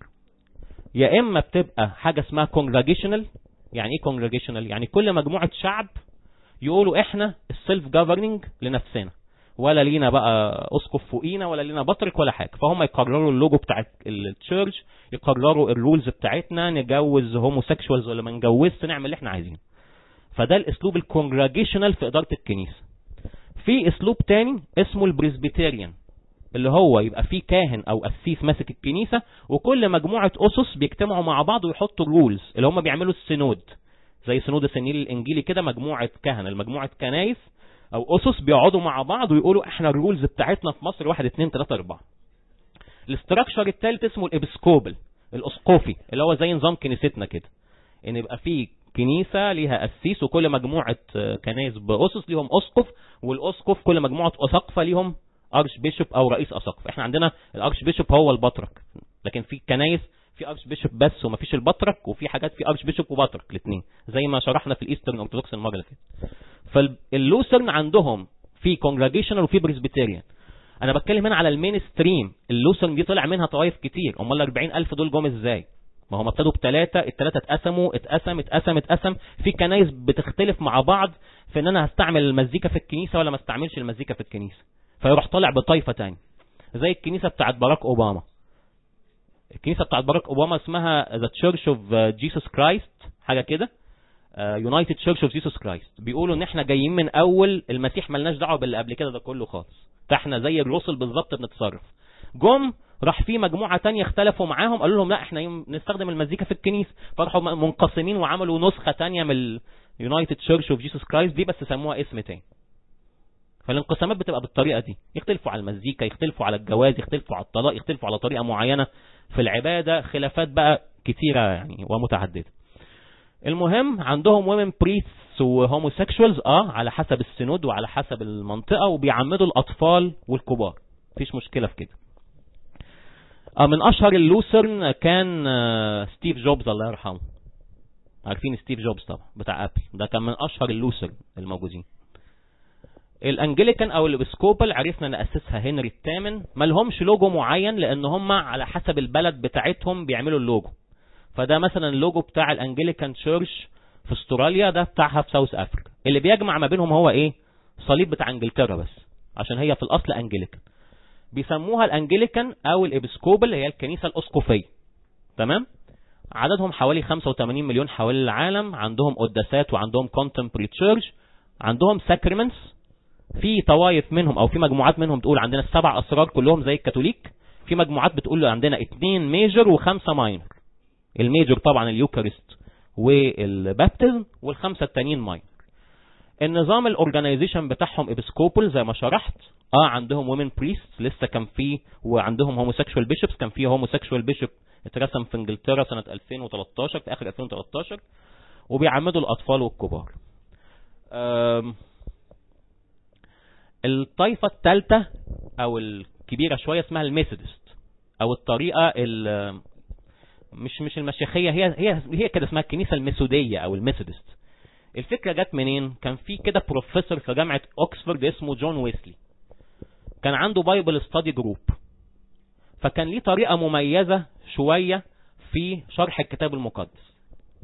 يا اما بتبقى حاجه اسمها كونجريجيشنال يعني ايه كونجريجيشنال يعني كل مجموعه شعب يقولوا احنا السيلف جافرنينج لنفسنا ولا لينا بقى اسقف فوقينا ولا لينا بطرك ولا حاجه فهم يقرروا اللوجو بتاع التشيرش يقرروا الرولز بتاعتنا نجوز هوموسيكشوالز ولا ما نجوزش نعمل اللي احنا عايزينه فده الاسلوب الكونجريجيشنال في اداره الكنيسه في اسلوب تاني اسمه البريسبيتيريان اللي هو يبقى فيه كاهن او قسيس ماسك الكنيسه وكل مجموعه اسس بيجتمعوا مع بعض ويحطوا الرولز اللي هم بيعملوا السينود زي سينود السنيل الانجيلي كده مجموعه كهنه المجموعه كنايس او اسس بيقعدوا مع بعض ويقولوا احنا الرولز بتاعتنا في مصر 1 2 3 4 الاستراكشر الثالث اسمه الابسكوبل الاسقفي اللي هو زي نظام كنيستنا كده ان يبقى فيه كنيسة ليها قسيس وكل مجموعة كنائس بأسس ليهم أسقف والأسقف كل مجموعة أساقفة ليهم أرش بيشوب أو رئيس أساقفة احنا عندنا الأرش بيشوب هو البطرك لكن في كنائس في أرش بيشوب بس وما فيش البطرك وفي حاجات في أرش بيشوب وبطرك الاثنين زي ما شرحنا في الإيسترن أورثودوكس المرة اللي فاتت فاللوثرن عندهم في كونجريجيشنال وفي بريسبيتيريان انا بتكلم هنا على المين ستريم اللوثرن دي طلع منها طوائف كتير امال ال 40000 دول جم ازاي ما هم ابتدوا بثلاثة الثلاثة اتقسموا اتقسم اتقسم اتقسم في كنايس بتختلف مع بعض في ان انا هستعمل المزيكا في الكنيسة ولا ما استعملش المزيكا في الكنيسة فيروح طالع بطائفة تاني زي الكنيسة بتاعت باراك اوباما الكنيسة بتاعت باراك اوباما اسمها ذا تشيرش اوف جيسوس كرايست حاجة كده يونايتد تشيرش اوف جيسوس كرايست بيقولوا ان احنا جايين من اول المسيح ملناش دعوه باللي قبل كده ده كله خالص فاحنا زي الرسل بالظبط بنتصرف جم راح في مجموعة تانية اختلفوا معاهم قالوا لهم لا احنا نستخدم المزيكا في الكنيسة فراحوا منقسمين وعملوا نسخة تانية من اليونايتد تشيرش اوف جيسوس كرايست دي بس سموها اسم تاني فالانقسامات بتبقى بالطريقة دي يختلفوا على المزيكا يختلفوا على الجواز يختلفوا على الطلاق يختلفوا على طريقة معينة في العبادة خلافات بقى كتيرة يعني ومتعددة المهم عندهم ومن بريتس وهوموسيكشوالز اه على حسب السنود وعلى حسب المنطقة وبيعمدوا الأطفال والكبار مفيش مشكلة في كده آه من أشهر اللوسرن كان آه ستيف جوبز الله يرحمه عارفين ستيف جوبز طبعا بتاع أبل ده كان من أشهر اللوسرن الموجودين الانجليكان او الابسكوبال عرفنا نأسسها هنري الثامن ما لهمش لوجو معين لان هم على حسب البلد بتاعتهم بيعملوا اللوجو فده مثلا اللوجو بتاع الانجليكان تشيرش في استراليا ده بتاعها في ساوث افريكا اللي بيجمع ما بينهم هو ايه صليب بتاع انجلترا بس عشان هي في الاصل انجليكان بيسموها الانجليكان او الابسكوبال هي الكنيسه الاسقفيه تمام عددهم حوالي 85 مليون حوالي العالم عندهم قداسات وعندهم كونتمبري تشيرش عندهم ساكرمنتس في طوائف منهم او في مجموعات منهم تقول عندنا السبع اسرار كلهم زي الكاثوليك في مجموعات بتقول عندنا اثنين ميجر وخمسة ماينر الميجر طبعا اليوكاريست والبابتزم والخمسة التانيين ماينر النظام الاورجنايزيشن بتاعهم ابسكوبل زي ما شرحت اه عندهم وومن بريست لسه كان في وعندهم هوموسيكشوال بيشوبس كان في هوموسيكشوال بيشوب اترسم في انجلترا سنة 2013 في اخر 2013 وبيعمدوا الاطفال والكبار الطائفة الثالثة او الكبيرة شوية اسمها الميثودست او الطريقة مش مش المشيخية هي هي هي كده اسمها الكنيسة الميثودية او الميثودست الفكرة جت منين كان في كده بروفيسور في جامعة اوكسفورد اسمه جون ويسلي كان عنده بايبل ستادي جروب فكان ليه طريقة مميزة شوية في شرح الكتاب المقدس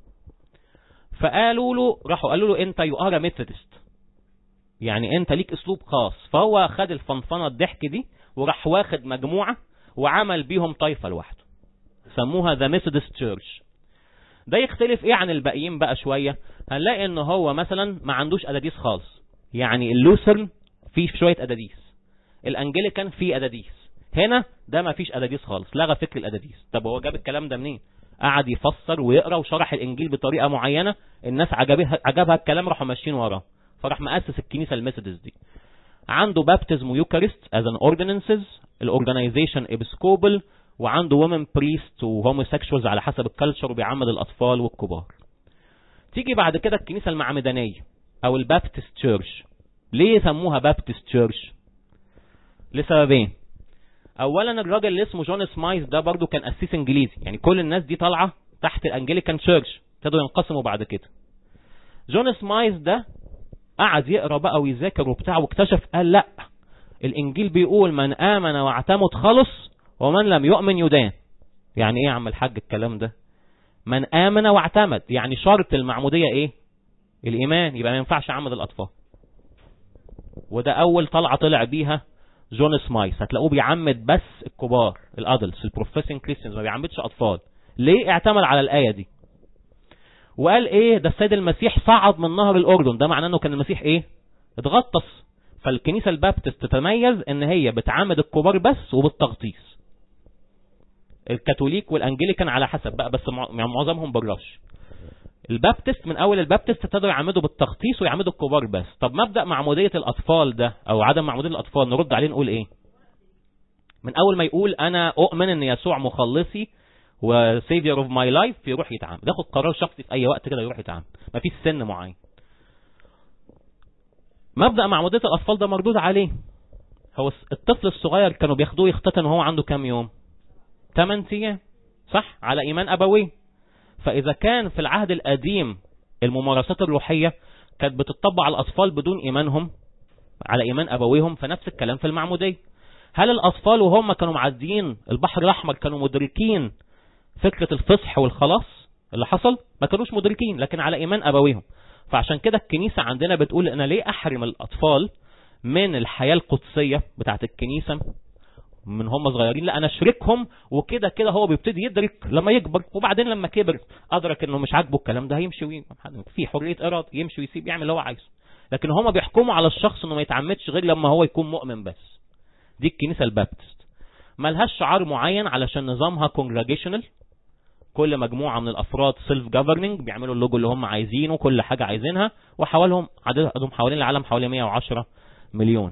فقالوا له راحوا قالوا له انت يو ار ميثودست يعني انت ليك اسلوب خاص فهو خد الفنفنه الضحك دي وراح واخد مجموعه وعمل بيهم طائفه لوحده سموها ذا ميثودست تشيرش ده يختلف ايه عن الباقيين بقى شويه هنلاقي ان هو مثلا ما عندوش اداديس خالص يعني اللوثرن فيه شويه اداديس الانجليكان فيه اداديس هنا ده ما فيش اداديس خالص لغى فكر الاداديس طب هو جاب الكلام ده منين قعد يفسر ويقرا وشرح الانجيل بطريقه معينه الناس عجبها عجبها الكلام راحوا ماشيين وراه فراح مؤسس الكنيسه الميثودست دي عنده بابتزم ويوكاريست از ان اوردينانسز الاورجنايزيشن ابسكوبل وعنده وومن بريست وهوموسيكشوالز على حسب الكالتشر وبيعمد الاطفال والكبار تيجي بعد كده الكنيسه المعمدانيه او البابتست تشيرش ليه سموها بابتست تشيرش لسببين اولا الراجل اللي اسمه جون سمايث ده برضو كان قسيس انجليزي يعني كل الناس دي طالعه تحت الانجليكان تشيرش ابتدوا ينقسموا بعد كده جون سمايث ده قعد يقرا بقى ويذاكر وبتاع واكتشف قال لا الانجيل بيقول من امن واعتمد خلص ومن لم يؤمن يدان يعني ايه يا عم الحاج الكلام ده من امن واعتمد يعني شرط المعموديه ايه الايمان يبقى ما ينفعش اعمد الاطفال وده اول طلعه طلع بيها جون سمايث هتلاقوه بيعمد بس الكبار الادلتس البروفيسنج كريستيانز ما بيعمدش اطفال ليه اعتمد على الايه دي وقال ايه ده السيد المسيح صعد من نهر الاردن ده معناه انه كان المسيح ايه اتغطس فالكنيسه البابتست تتميز ان هي بتعامد الكبار بس وبالتغطيس الكاثوليك والانجليكان على حسب بقى بس معظمهم بالرش البابتست من اول البابتست ابتدوا يعمدوا بالتغطيس ويعمدوا الكبار بس طب مبدا معموديه الاطفال ده او عدم معموديه الاطفال نرد عليه نقول ايه من اول ما يقول انا اؤمن ان يسوع مخلصي وسيفير اوف ماي لايف يروح يتعامل ياخد قرار شخصي في اي وقت كده يروح يتعامل مفيش سن معين مبدا معموديه الاطفال ده مردود عليه هو الطفل الصغير كانوا بياخدوه يختتن وهو عنده كام يوم 8 ايام صح على ايمان ابويه فاذا كان في العهد القديم الممارسات الروحيه كانت بتطبق على الاطفال بدون ايمانهم على ايمان ابويهم فنفس الكلام في المعموديه هل الاطفال وهم كانوا معديين البحر الاحمر كانوا مدركين فكرة الفصح والخلاص اللي حصل ما كانوش مدركين لكن على ايمان ابويهم فعشان كده الكنيسة عندنا بتقول انا ليه احرم الاطفال من الحياة القدسية بتاعت الكنيسة من هم صغيرين لا انا اشركهم وكده كده هو بيبتدي يدرك لما يكبر وبعدين لما كبر ادرك انه مش عاجبه الكلام ده هيمشي وي... في حريه اراده يمشي ويسيب يعمل اللي هو عايزه لكن هم بيحكموا على الشخص انه ما يتعمدش غير لما هو يكون مؤمن بس دي الكنيسه البابتست ملهاش شعار معين علشان نظامها congregational كل مجموعة من الأفراد سيلف جوفرنينج بيعملوا اللوجو اللي هم عايزينه كل حاجة عايزينها وحوالهم عددهم حوالين العالم حوالي 110 مليون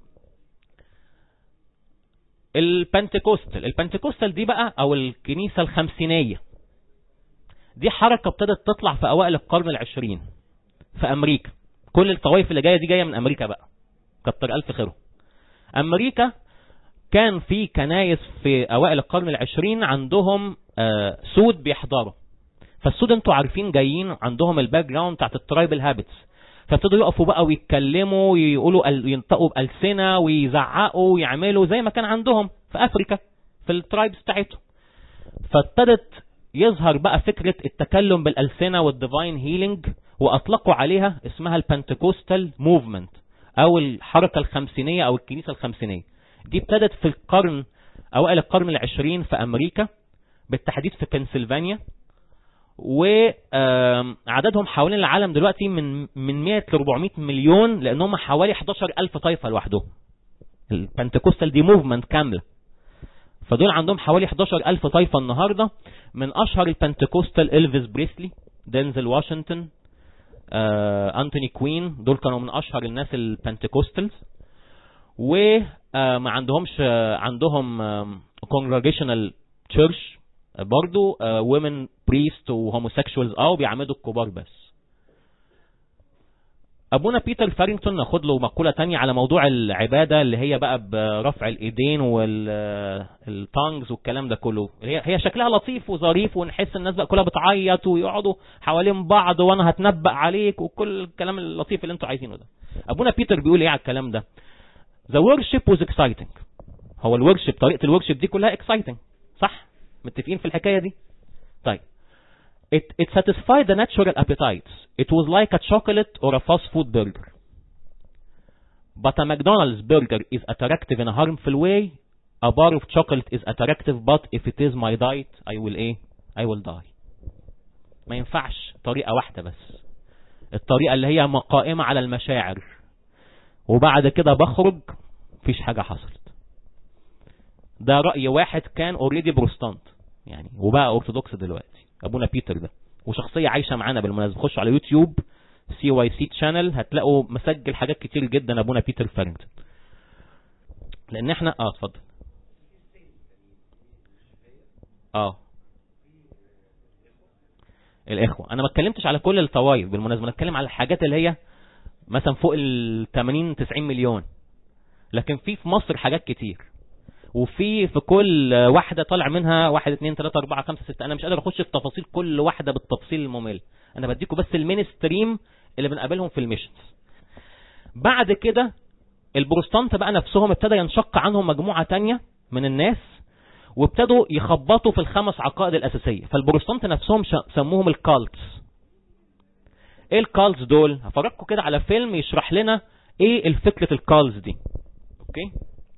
البنتكوستال البنتكوستال دي بقى او الكنيسة الخمسينية دي حركة ابتدت تطلع في اوائل القرن العشرين في امريكا كل الطوائف اللي جاية دي جاية من امريكا بقى كتر الف خيره امريكا كان في كنايس في اوائل القرن العشرين عندهم آه سود بيحضروا فالسود انتوا عارفين جايين عندهم الباك جراوند بتاعت الترايبل هابتس فابتدوا يقفوا بقى ويتكلموا ويقولوا ينطقوا بألسنة ويزعقوا ويعملوا زي ما كان عندهم في أفريكا في الترايبس بتاعتهم فابتدت يظهر بقى فكرة التكلم بالألسنة والديفاين هيلينج وأطلقوا عليها اسمها البنتكوستال موفمنت أو الحركة الخمسينية أو الكنيسة الخمسينية دي ابتدت في القرن أوائل القرن العشرين في أمريكا بالتحديد في بنسلفانيا وعددهم حوالين العالم دلوقتي من من 100 ل 400 مليون لانهم حوالي 11000 طائفه لوحدهم البنتكوستال دي موفمنت كامله فدول عندهم حوالي 11000 طائفه النهارده من اشهر البنتكوستال الفيس بريسلي دينزل واشنطن آه، انتوني كوين دول كانوا من اشهر الناس البنتكوستالز وما عندهمش عندهم كونجريجيشنال تشيرش برضو وومن بريست وهوموسيكشوالز اه وبيعمدوا الكبار بس ابونا بيتر فارينغتون ناخد له مقوله تانية على موضوع العباده اللي هي بقى برفع الايدين والتانجز والكلام ده كله هي هي شكلها لطيف وظريف ونحس الناس بقى كلها بتعيط ويقعدوا حوالين بعض وانا هتنبأ عليك وكل الكلام اللطيف اللي انتوا عايزينه ده ابونا بيتر بيقول ايه على الكلام ده the worship was exciting هو الورشب طريقه الورشب دي كلها exciting صح متفقين في الحكايه دي طيب It, it satisfied the natural appetites. It was like a chocolate or a fast food burger. But a McDonald's burger is attractive in a harmful way. A bar of chocolate is attractive, but if it is my diet, I will ايه? I will die. ما ينفعش طريقة واحدة بس. الطريقة اللي هي قائمة على المشاعر. وبعد كده بخرج مفيش حاجة حصلت. ده رأي واحد كان اوريدي بروستانت يعني وبقى ارثوذكس دلوقتي. ابونا بيتر ده وشخصية عايشة معانا بالمناسبة خشوا على يوتيوب سي واي سي تشانل هتلاقوا مسجل حاجات كتير جدا ابونا بيتر فارنجتون لان احنا اه اتفضل اه الاخوة انا ما اتكلمتش على كل الطوائف بالمناسبة انا اتكلم على الحاجات اللي هي مثلا فوق ال 80 90 مليون لكن في في مصر حاجات كتير وفي في كل واحدة طالع منها واحد اتنين تلاتة اربعة خمسة ستة انا مش قادر اخش في تفاصيل كل واحدة بالتفصيل الممل انا بديكم بس المين ستريم اللي بنقابلهم في الميشنز بعد كده البروستانت بقى نفسهم ابتدى ينشق عنهم مجموعة تانية من الناس وابتدوا يخبطوا في الخمس عقائد الاساسية فالبروستانت نفسهم سموهم الكالتس ايه الكالتس دول هفرجكم كده على فيلم يشرح لنا ايه الفكرة الكالتس دي اوكي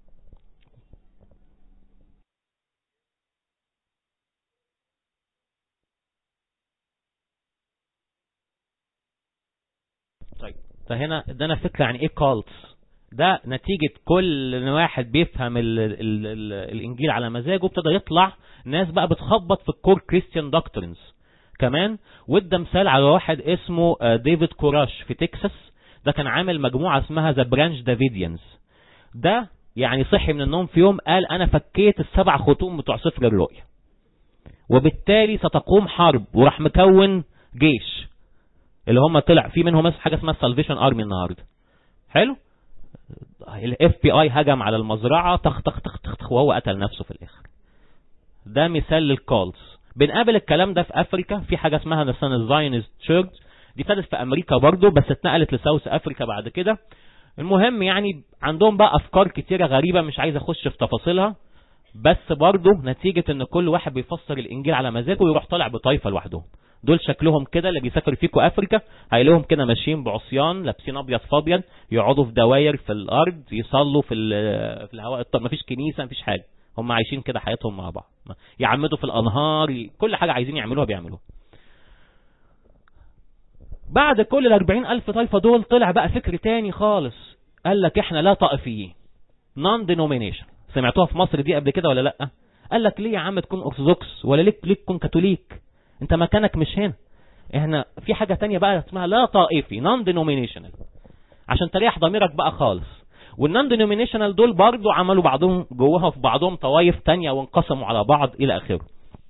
طيب فهنا ادانا فكرة عن ايه كالتس ده نتيجة كل واحد بيفهم ال ال ال الانجيل على مزاجه ابتدى يطلع ناس بقى بتخبط في الكور كريستيان دكترينز كمان وادى مثال على واحد اسمه ديفيد كوراش في تكساس ده كان عامل مجموعة اسمها ذا برانش دافيديانز ده يعني صحي من النوم في يوم قال انا فكيت السبع خطوم بتوع سفر الرؤيا وبالتالي ستقوم حرب وراح مكون جيش اللي هم طلع في منهم حاجه اسمها السالفيشن ارمي النهارده حلو الاف بي اي هجم على المزرعه تخ تخ تخ تخ, تخ وهو قتل نفسه في الاخر ده مثال للكالز بنقابل الكلام ده في افريكا في حاجه اسمها مثلا الزاينست تشيرش دي ابتدت في امريكا برضه بس اتنقلت لساوث افريكا بعد كده المهم يعني عندهم بقى افكار كتيره غريبه مش عايز اخش في تفاصيلها بس برضه نتيجه ان كل واحد بيفسر الانجيل على مزاجه ويروح طالع بطائفه لوحدهم دول شكلهم كده اللي بيسافر فيكم افريكا هيلاقيهم كده ماشيين بعصيان لابسين ابيض فابيض يقعدوا في دواير في الارض يصلوا في في الهواء الطلق مفيش كنيسه مفيش حاجه هم عايشين كده حياتهم مع بعض يعمدوا في الانهار كل حاجه عايزين يعملوها بيعملوها بعد كل ال 40 ألف طائفة دول طلع بقى فكر تاني خالص قال لك احنا لا طائفيين نون denomination سمعتوها في مصر دي قبل كده ولا لا قال لك ليه يا عم تكون ارثوذكس ولا ليك ليك تكون كاثوليك انت مكانك مش هنا احنا في حاجه تانية بقى اسمها لا طائفي نون دينومينيشنال عشان تريح ضميرك بقى خالص والنون دينومينيشنال دول برضو عملوا بعضهم جواها في بعضهم طوائف تانية وانقسموا على بعض الى اخره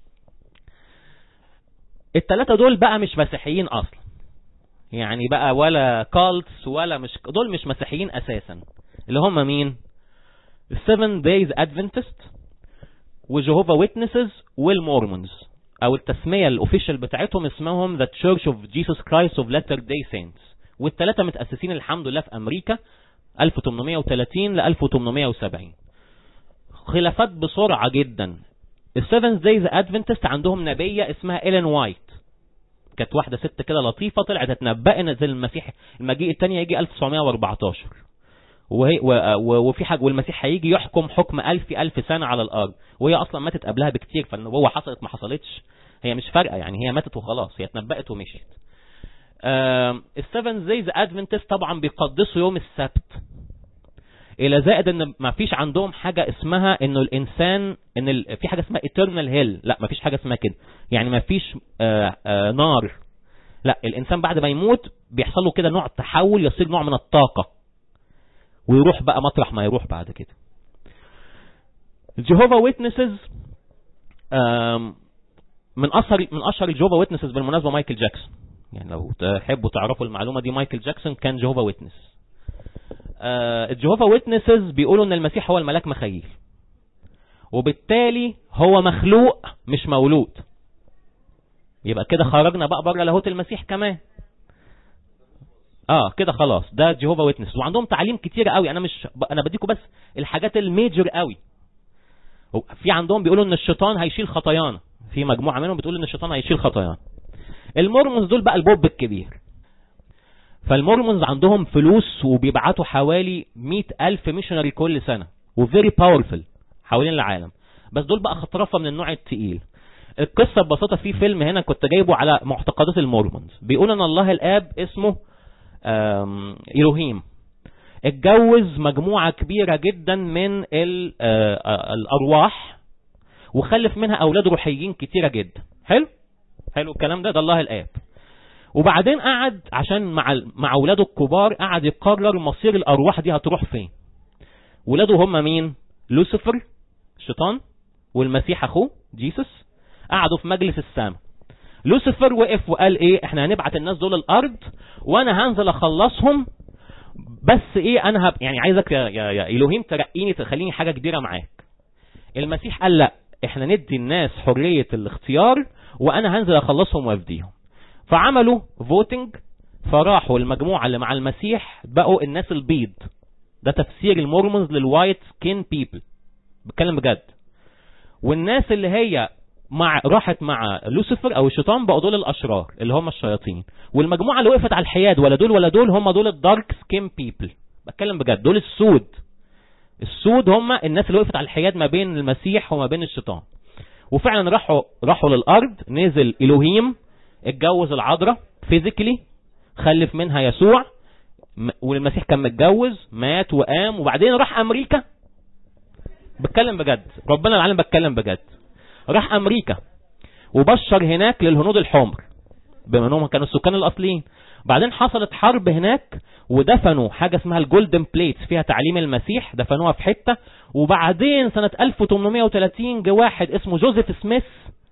التلاتة دول بقى مش مسيحيين اصلا يعني بقى ولا كالتس ولا مش دول مش مسيحيين اساسا اللي هم مين السيفن دايز ادفنتست وجهوفا ويتنسز والمورمونز او التسمية الاوفيشال بتاعتهم اسمهم The Church of Jesus Christ of Latter-day Saints والثلاثة متأسسين الحمد لله في امريكا 1830 ل 1870 خلافات بسرعة جدا السيفن دايز ادفنتست عندهم نبية اسمها إيلين وايت كانت واحدة ست كده لطيفة طلعت تتنبأ ان المسيح المجيء الثاني يجي 1914 وهي وفي حاجه والمسيح هيجي يحكم حكم ألف ألف سنة على الأرض وهي أصلا ماتت قبلها بكتير فالنبوة حصلت ما حصلتش هي مش فارقة يعني هي ماتت وخلاص هي اتنبأت ومشيت السفن زيز ادفنتست طبعا بيقدسوا يوم السبت الى زائد ان ما فيش عندهم حاجة اسمها انه الانسان ان ال... في حاجة اسمها eternal hell لا ما فيش حاجة اسمها كده يعني ما فيش آآ آآ نار لا الانسان بعد ما يموت بيحصل له كده نوع تحول يصير نوع من الطاقة ويروح بقى مطرح ما يروح بعد كده جهوفا ويتنسز من اشهر من اشهر الجهوفا ويتنسز بالمناسبه مايكل جاكسون يعني لو تحبوا تعرفوا المعلومه دي مايكل جاكسون كان جهوفا ويتنس الجهوفا ويتنسز بيقولوا ان المسيح هو الملاك مخيل وبالتالي هو مخلوق مش مولود يبقى كده خرجنا بقى بره لاهوت المسيح كمان اه كده خلاص ده جيهوفا ويتنس وعندهم تعليم كتير قوي انا مش انا بديكم بس الحاجات الميجر قوي في عندهم بيقولوا ان الشيطان هيشيل خطايانا في مجموعه منهم بتقول ان الشيطان هيشيل خطايانا المورمونز دول بقى البوب الكبير فالمورمونز عندهم فلوس وبيبعتوا حوالي مئة ألف ميشنري كل سنة وفيري باورفل حوالين العالم بس دول بقى خطرفة من النوع التقيل القصة ببساطة في فيلم هنا كنت جايبه على معتقدات المورمونز بيقول ان الله الاب اسمه إلهيم اتجوز مجموعة كبيرة جدا من الأرواح وخلف منها أولاد روحيين كتيرة جدا حلو حلو الكلام ده ده الله الآب وبعدين قعد عشان مع مع اولاده الكبار قعد يقرر مصير الارواح دي هتروح فين ولاده هم مين لوسيفر الشيطان والمسيح اخوه جيسس قعدوا في مجلس السماء لوسيفر وقف وقال ايه احنا هنبعت الناس دول الارض وانا هنزل اخلصهم بس ايه انا هب يعني عايزك يا, يا, يا الهيم ترقيني تخليني حاجه كبيره معاك المسيح قال لا احنا ندي الناس حريه الاختيار وانا هنزل اخلصهم وافديهم فعملوا فوتنج فراحوا المجموعه اللي مع المسيح بقوا الناس البيض ده تفسير المورمونز للوايت سكين بيبل بتكلم بجد والناس اللي هي مع راحت مع لوسيفر او الشيطان بقوا دول الاشرار اللي هم الشياطين والمجموعه اللي وقفت على الحياد ولا دول ولا دول هم دول الدارك سكين بيبل بتكلم بجد دول السود السود هم الناس اللي وقفت على الحياد ما بين المسيح وما بين الشيطان وفعلا راحوا راحوا للارض نزل الوهيم اتجوز العذراء فيزيكلي خلف منها يسوع والمسيح كان متجوز مات وقام وبعدين راح امريكا بتكلم بجد ربنا العالم بتكلم بجد راح امريكا وبشر هناك للهنود الحمر بما انهم كانوا السكان الاصليين بعدين حصلت حرب هناك ودفنوا حاجة اسمها الجولدن بليتس فيها تعليم المسيح دفنوها في حتة وبعدين سنة 1830 جه واحد اسمه جوزيف سميث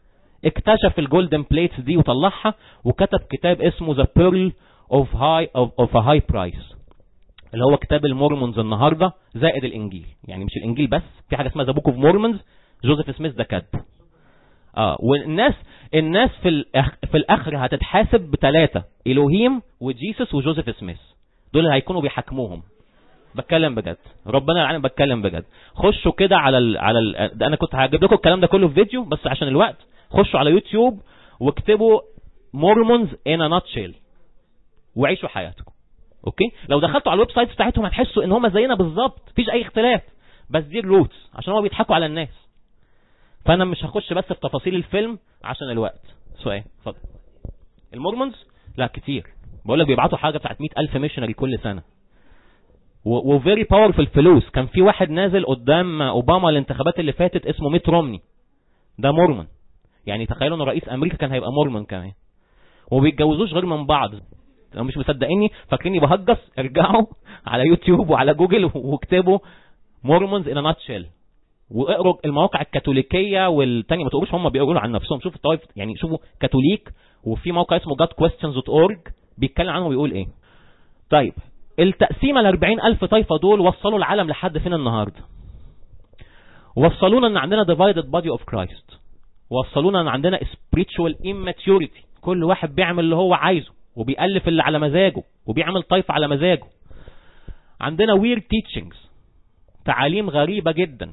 اكتشف الجولدن بليتس دي وطلعها وكتب كتاب اسمه ذا بيرل اوف هاي اوف ا هاي برايس اللي هو كتاب المورمونز النهارده زائد الانجيل يعني مش الانجيل بس في حاجه اسمها ذا بوك اوف مورمونز جوزيف سميث ده كاتب اه والناس الناس في الأخ في الاخر هتتحاسب بثلاثه الوهيم وجيسس وجوزيف سميث دول اللي هيكونوا بيحاكموهم بتكلم بجد ربنا العالم بتكلم بجد خشوا كده على ال على ال انا كنت هجيب لكم الكلام ده كله في فيديو بس عشان الوقت خشوا على يوتيوب واكتبوا مورمونز ان ا ناتشيل وعيشوا حياتكم اوكي لو دخلتوا على الويب سايت بتاعتهم هتحسوا ان هم زينا بالظبط مفيش اي اختلاف بس دي الروتس عشان هم بيضحكوا على الناس فانا مش هخش بس في تفاصيل الفيلم عشان الوقت سؤال اتفضل المورمونز لا كتير بقول لك بيبعتوا حاجه بتاعت 100000 ميشنري كل سنه وفيري باورفul فلوس كان في واحد نازل قدام اوباما الانتخابات اللي فاتت اسمه ميت رومني ده مورمون يعني تخيلوا ان رئيس امريكا كان هيبقى مورمون كمان وما بيتجوزوش غير من بعض لو مش مصدقيني فاكريني بهجس ارجعوا على يوتيوب وعلى جوجل واكتبوا مورمونز ان نات شيل واقروا المواقع الكاثوليكيه والتانية ما تقروش هم بيقولوا عن نفسهم شوفوا الطوائف يعني شوفوا كاثوليك وفي موقع اسمه godquestions.org بيتكلم عنه ويقول ايه طيب التقسيمه ل 40000 طائفه دول وصلوا العالم لحد فين النهارده وصلونا ان عندنا divided body of Christ وصلونا ان عندنا spiritual immaturity كل واحد بيعمل اللي هو عايزه وبيألف اللي على مزاجه وبيعمل طائفة على مزاجه عندنا weird teachings تعاليم غريبة جدا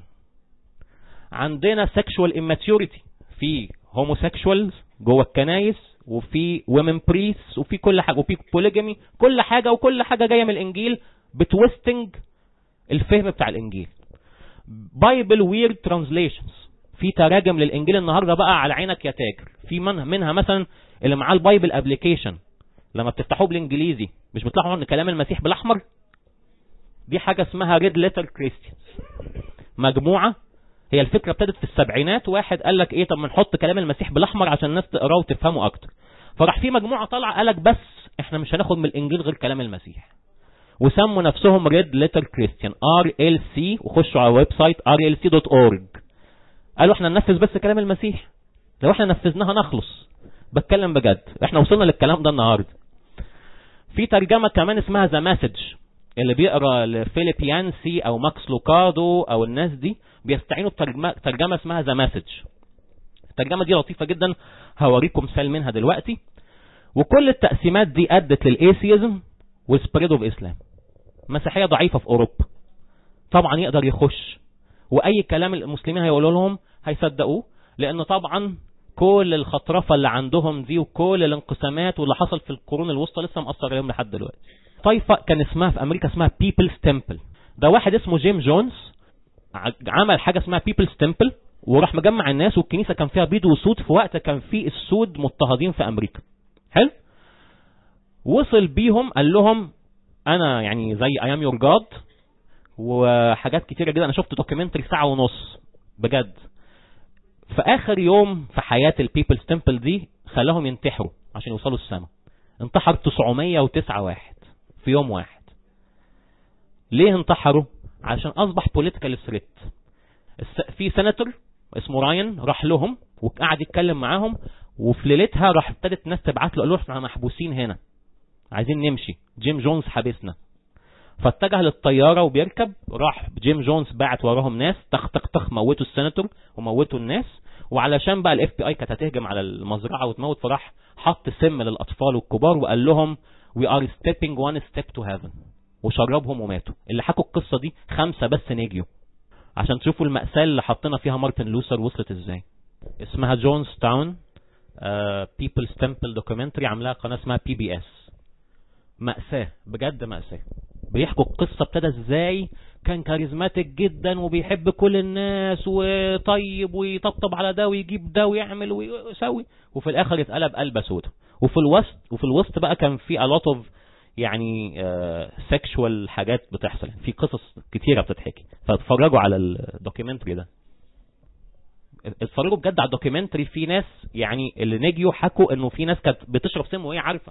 عندنا sexual immaturity في homosexuals جوه الكنايس وفي women priests وفي كل حاجة وفي polygamy كل حاجة وكل حاجة جاية من الانجيل بتويستنج الفهم بتاع الانجيل بايبل ويرد ترانزليشنز في تراجم للانجيل النهارده بقى على عينك يا تاجر في من منها مثلا اللي معاه البايبل ابلكيشن لما بتفتحوه بالانجليزي مش بتلاحظوا ان كلام المسيح بالاحمر دي حاجه اسمها ريد ليتر كريستيانز مجموعه هي الفكره ابتدت في السبعينات واحد قال لك ايه طب ما نحط كلام المسيح بالاحمر عشان الناس تقراه وتفهمه اكتر فراح في مجموعه طالعه قال لك بس احنا مش هناخد من الانجيل غير كلام المسيح وسموا نفسهم ريد ليتر كريستيان ار ال سي وخشوا على الويب سايت rlc.org قالوا احنا ننفذ بس كلام المسيح لو احنا نفذناها نخلص بتكلم بجد احنا وصلنا للكلام ده النهارده في ترجمه كمان اسمها ذا مسج اللي بيقرا لفيليب يانسي او ماكس لوكادو او الناس دي بيستعينوا بترجمه ترجمه اسمها ذا مسج الترجمه دي لطيفه جدا هوريكم مثال منها دلوقتي وكل التقسيمات دي ادت للايثيزم وسبريد اوف اسلام مسيحيه ضعيفه في اوروبا طبعا يقدر يخش واي كلام المسلمين هيقولوا لهم هيصدقوه لان طبعا كل الخطرفه اللي عندهم دي وكل الانقسامات واللي حصل في القرون الوسطى لسه مأثر عليهم لحد دلوقتي طائفه كان اسمها في امريكا اسمها بيبلز تمبل ده واحد اسمه جيم جونز عمل حاجه اسمها بيبلز تمبل وراح مجمع الناس والكنيسه كان فيها بيض وسود في وقت كان في السود مضطهدين في امريكا حلو وصل بيهم قال لهم انا يعني زي ايام يور جاد وحاجات كتيره جدا انا شفت دوكيومنتري ساعه ونص بجد في اخر يوم في حياه البيبلز تمبل دي خلاهم ينتحروا عشان يوصلوا السماء انتحر 909 واحد في يوم واحد ليه انتحروا عشان اصبح بوليتيكال ثريت في سناتور اسمه راين راح لهم وقعد يتكلم معاهم وفي ليلتها راح ابتدت الناس تبعت له قالوا احنا محبوسين هنا عايزين نمشي جيم جونز حابسنا فاتجه للطياره وبيركب راح جيم جونز بعت وراهم ناس تخ تخ تخ موتوا السيناتور وموتوا الناس وعلشان بقى الاف بي اي كانت هتهجم على المزرعه وتموت فراح حط سم للاطفال والكبار وقال لهم وي ار ستيبنج وان ستيب تو هيفن وشربهم وماتوا اللي حكوا القصه دي خمسه بس نجيوا عشان تشوفوا المأساة اللي حطينا فيها مارتن لوثر وصلت ازاي اسمها جونز تاون بيبلز تمبل دوكيومنتري عاملاها قناه اسمها بي بي اس مأساة بجد مأساة بيحكوا القصة ابتدى ازاي كان كاريزماتيك جدا وبيحب كل الناس وطيب ويطبطب على ده ويجيب ده ويعمل ويسوي وفي الاخر اتقلب قلبة سودة وفي الوسط وفي الوسط بقى كان في a lot of يعني سexual حاجات بتحصل في قصص كتيرة بتتحكي فاتفرجوا على الدوكيومنتري ده اتفرجوا بجد على الدوكيومنتري في ناس يعني اللي نجيوا حكوا انه في ناس كانت بتشرب سم وهي عارفه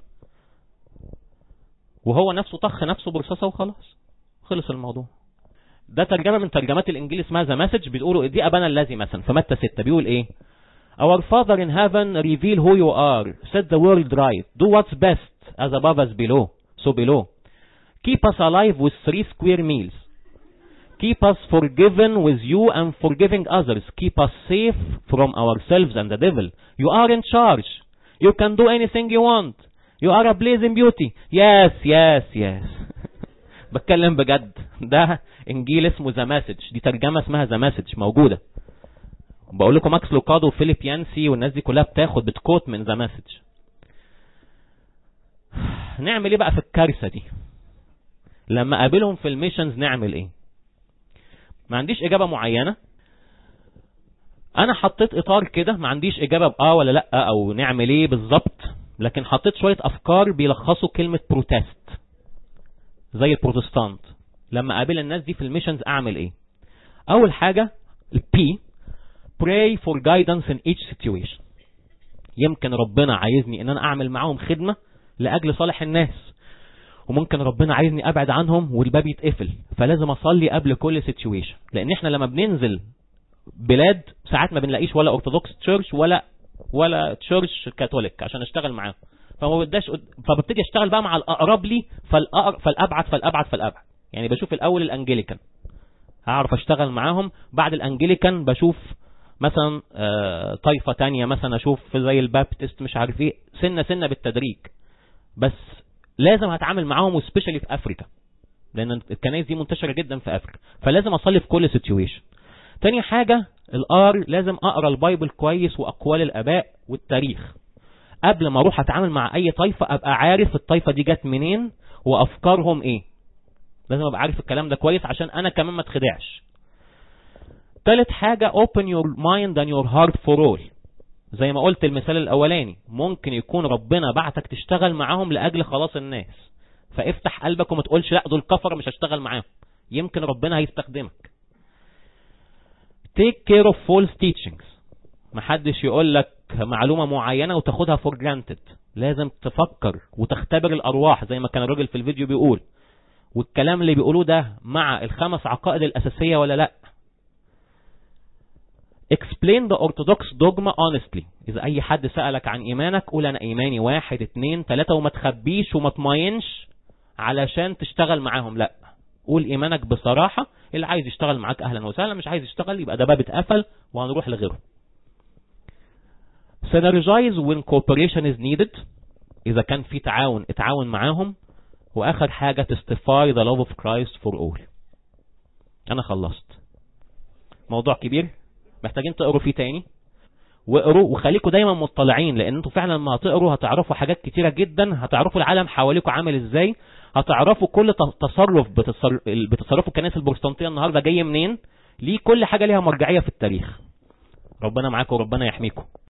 وهو نفسه طخ نفسه برصاصه وخلاص خلص الموضوع ده ترجمه من ترجمات الانجيل اسمها ذا مسج بيقولوا دي ابانا الذي مثلا في متى 6 بيقول ايه Our Father in heaven reveal who you are set the world right do what's best as above as below so below keep us alive with three square meals keep us forgiven with you and forgiving others keep us safe from ourselves and the devil you are in charge you can do anything you want You are a blazing beauty. Yes, yes, yes. بتكلم بجد ده انجيل اسمه ذا مسج دي ترجمه اسمها ذا مسج موجوده بقول لكم ماكس لوكادو وفيليب يانسي والناس دي كلها بتاخد بتكوت من ذا مسج نعمل ايه بقى في الكارثه دي لما اقابلهم في الميشنز نعمل ايه ما عنديش اجابه معينه انا حطيت اطار كده ما عنديش اجابه باه ولا لا او نعمل ايه بالظبط لكن حطيت شوية أفكار بيلخصوا كلمة بروتست زي البروتستانت لما اقابل الناس دي في الميشنز اعمل ايه اول حاجة البي pray for guidance in each situation يمكن ربنا عايزني ان انا اعمل معاهم خدمة لاجل صالح الناس وممكن ربنا عايزني ابعد عنهم والباب يتقفل فلازم اصلي قبل كل سيتويشن لان احنا لما بننزل بلاد ساعات ما بنلاقيش ولا اورثودوكس تشيرش ولا ولا تشيرش كاثوليك عشان اشتغل معاهم فما بداش فببتدي اشتغل بقى مع الاقرب لي فالأقرب فالابعد فالابعد فالابعد يعني بشوف الاول الانجليكان هعرف اشتغل معاهم بعد الانجليكان بشوف مثلا آه طائفه تانية مثلا اشوف زي البابتست مش عارف ايه سنه سنه بالتدريج بس لازم هتعامل معاهم وسبيشالي في افريكا لان الكنائس دي منتشره جدا في افريكا فلازم اصلي في كل سيتويشن تاني حاجه الار لازم اقرا البايبل كويس واقوال الاباء والتاريخ قبل ما اروح اتعامل مع اي طائفه ابقى عارف الطائفه دي جت منين وافكارهم ايه لازم ابقى عارف الكلام ده كويس عشان انا كمان ما اتخدعش تالت حاجة open your mind and your heart for all زي ما قلت المثال الاولاني ممكن يكون ربنا بعتك تشتغل معاهم لاجل خلاص الناس فافتح قلبك وما تقولش لا دول كفر مش هشتغل معاهم يمكن ربنا هيستخدمك take care of false teachings محدش يقول لك معلومة معينة وتاخدها for granted لازم تفكر وتختبر الارواح زي ما كان الراجل في الفيديو بيقول والكلام اللي بيقولوه ده مع الخمس عقائد الاساسية ولا لا explain the orthodox dogma honestly اذا اي حد سألك عن ايمانك قول انا ايماني واحد اتنين تلاتة وما تخبيش وما تماينش علشان تشتغل معاهم لا قول ايمانك بصراحة اللي عايز يشتغل معاك اهلا وسهلا مش عايز يشتغل يبقى ده باب اتقفل وهنروح لغيره synergize when cooperation is needed اذا كان في تعاون اتعاون معاهم واخر حاجة testify the love of Christ for all انا خلصت موضوع كبير محتاجين تقروا فيه تاني واقروا وخليكم دايما مطلعين لان انتوا فعلا لما هتقروا هتعرفوا حاجات كتيرة جدا هتعرفوا العالم حواليكم عامل ازاي هتعرفوا كل تصرف بتصرفوا الكنائس البروتستانتيه النهارده جاي منين ليه كل حاجة ليها مرجعية في التاريخ ربنا معاكم وربنا يحميكم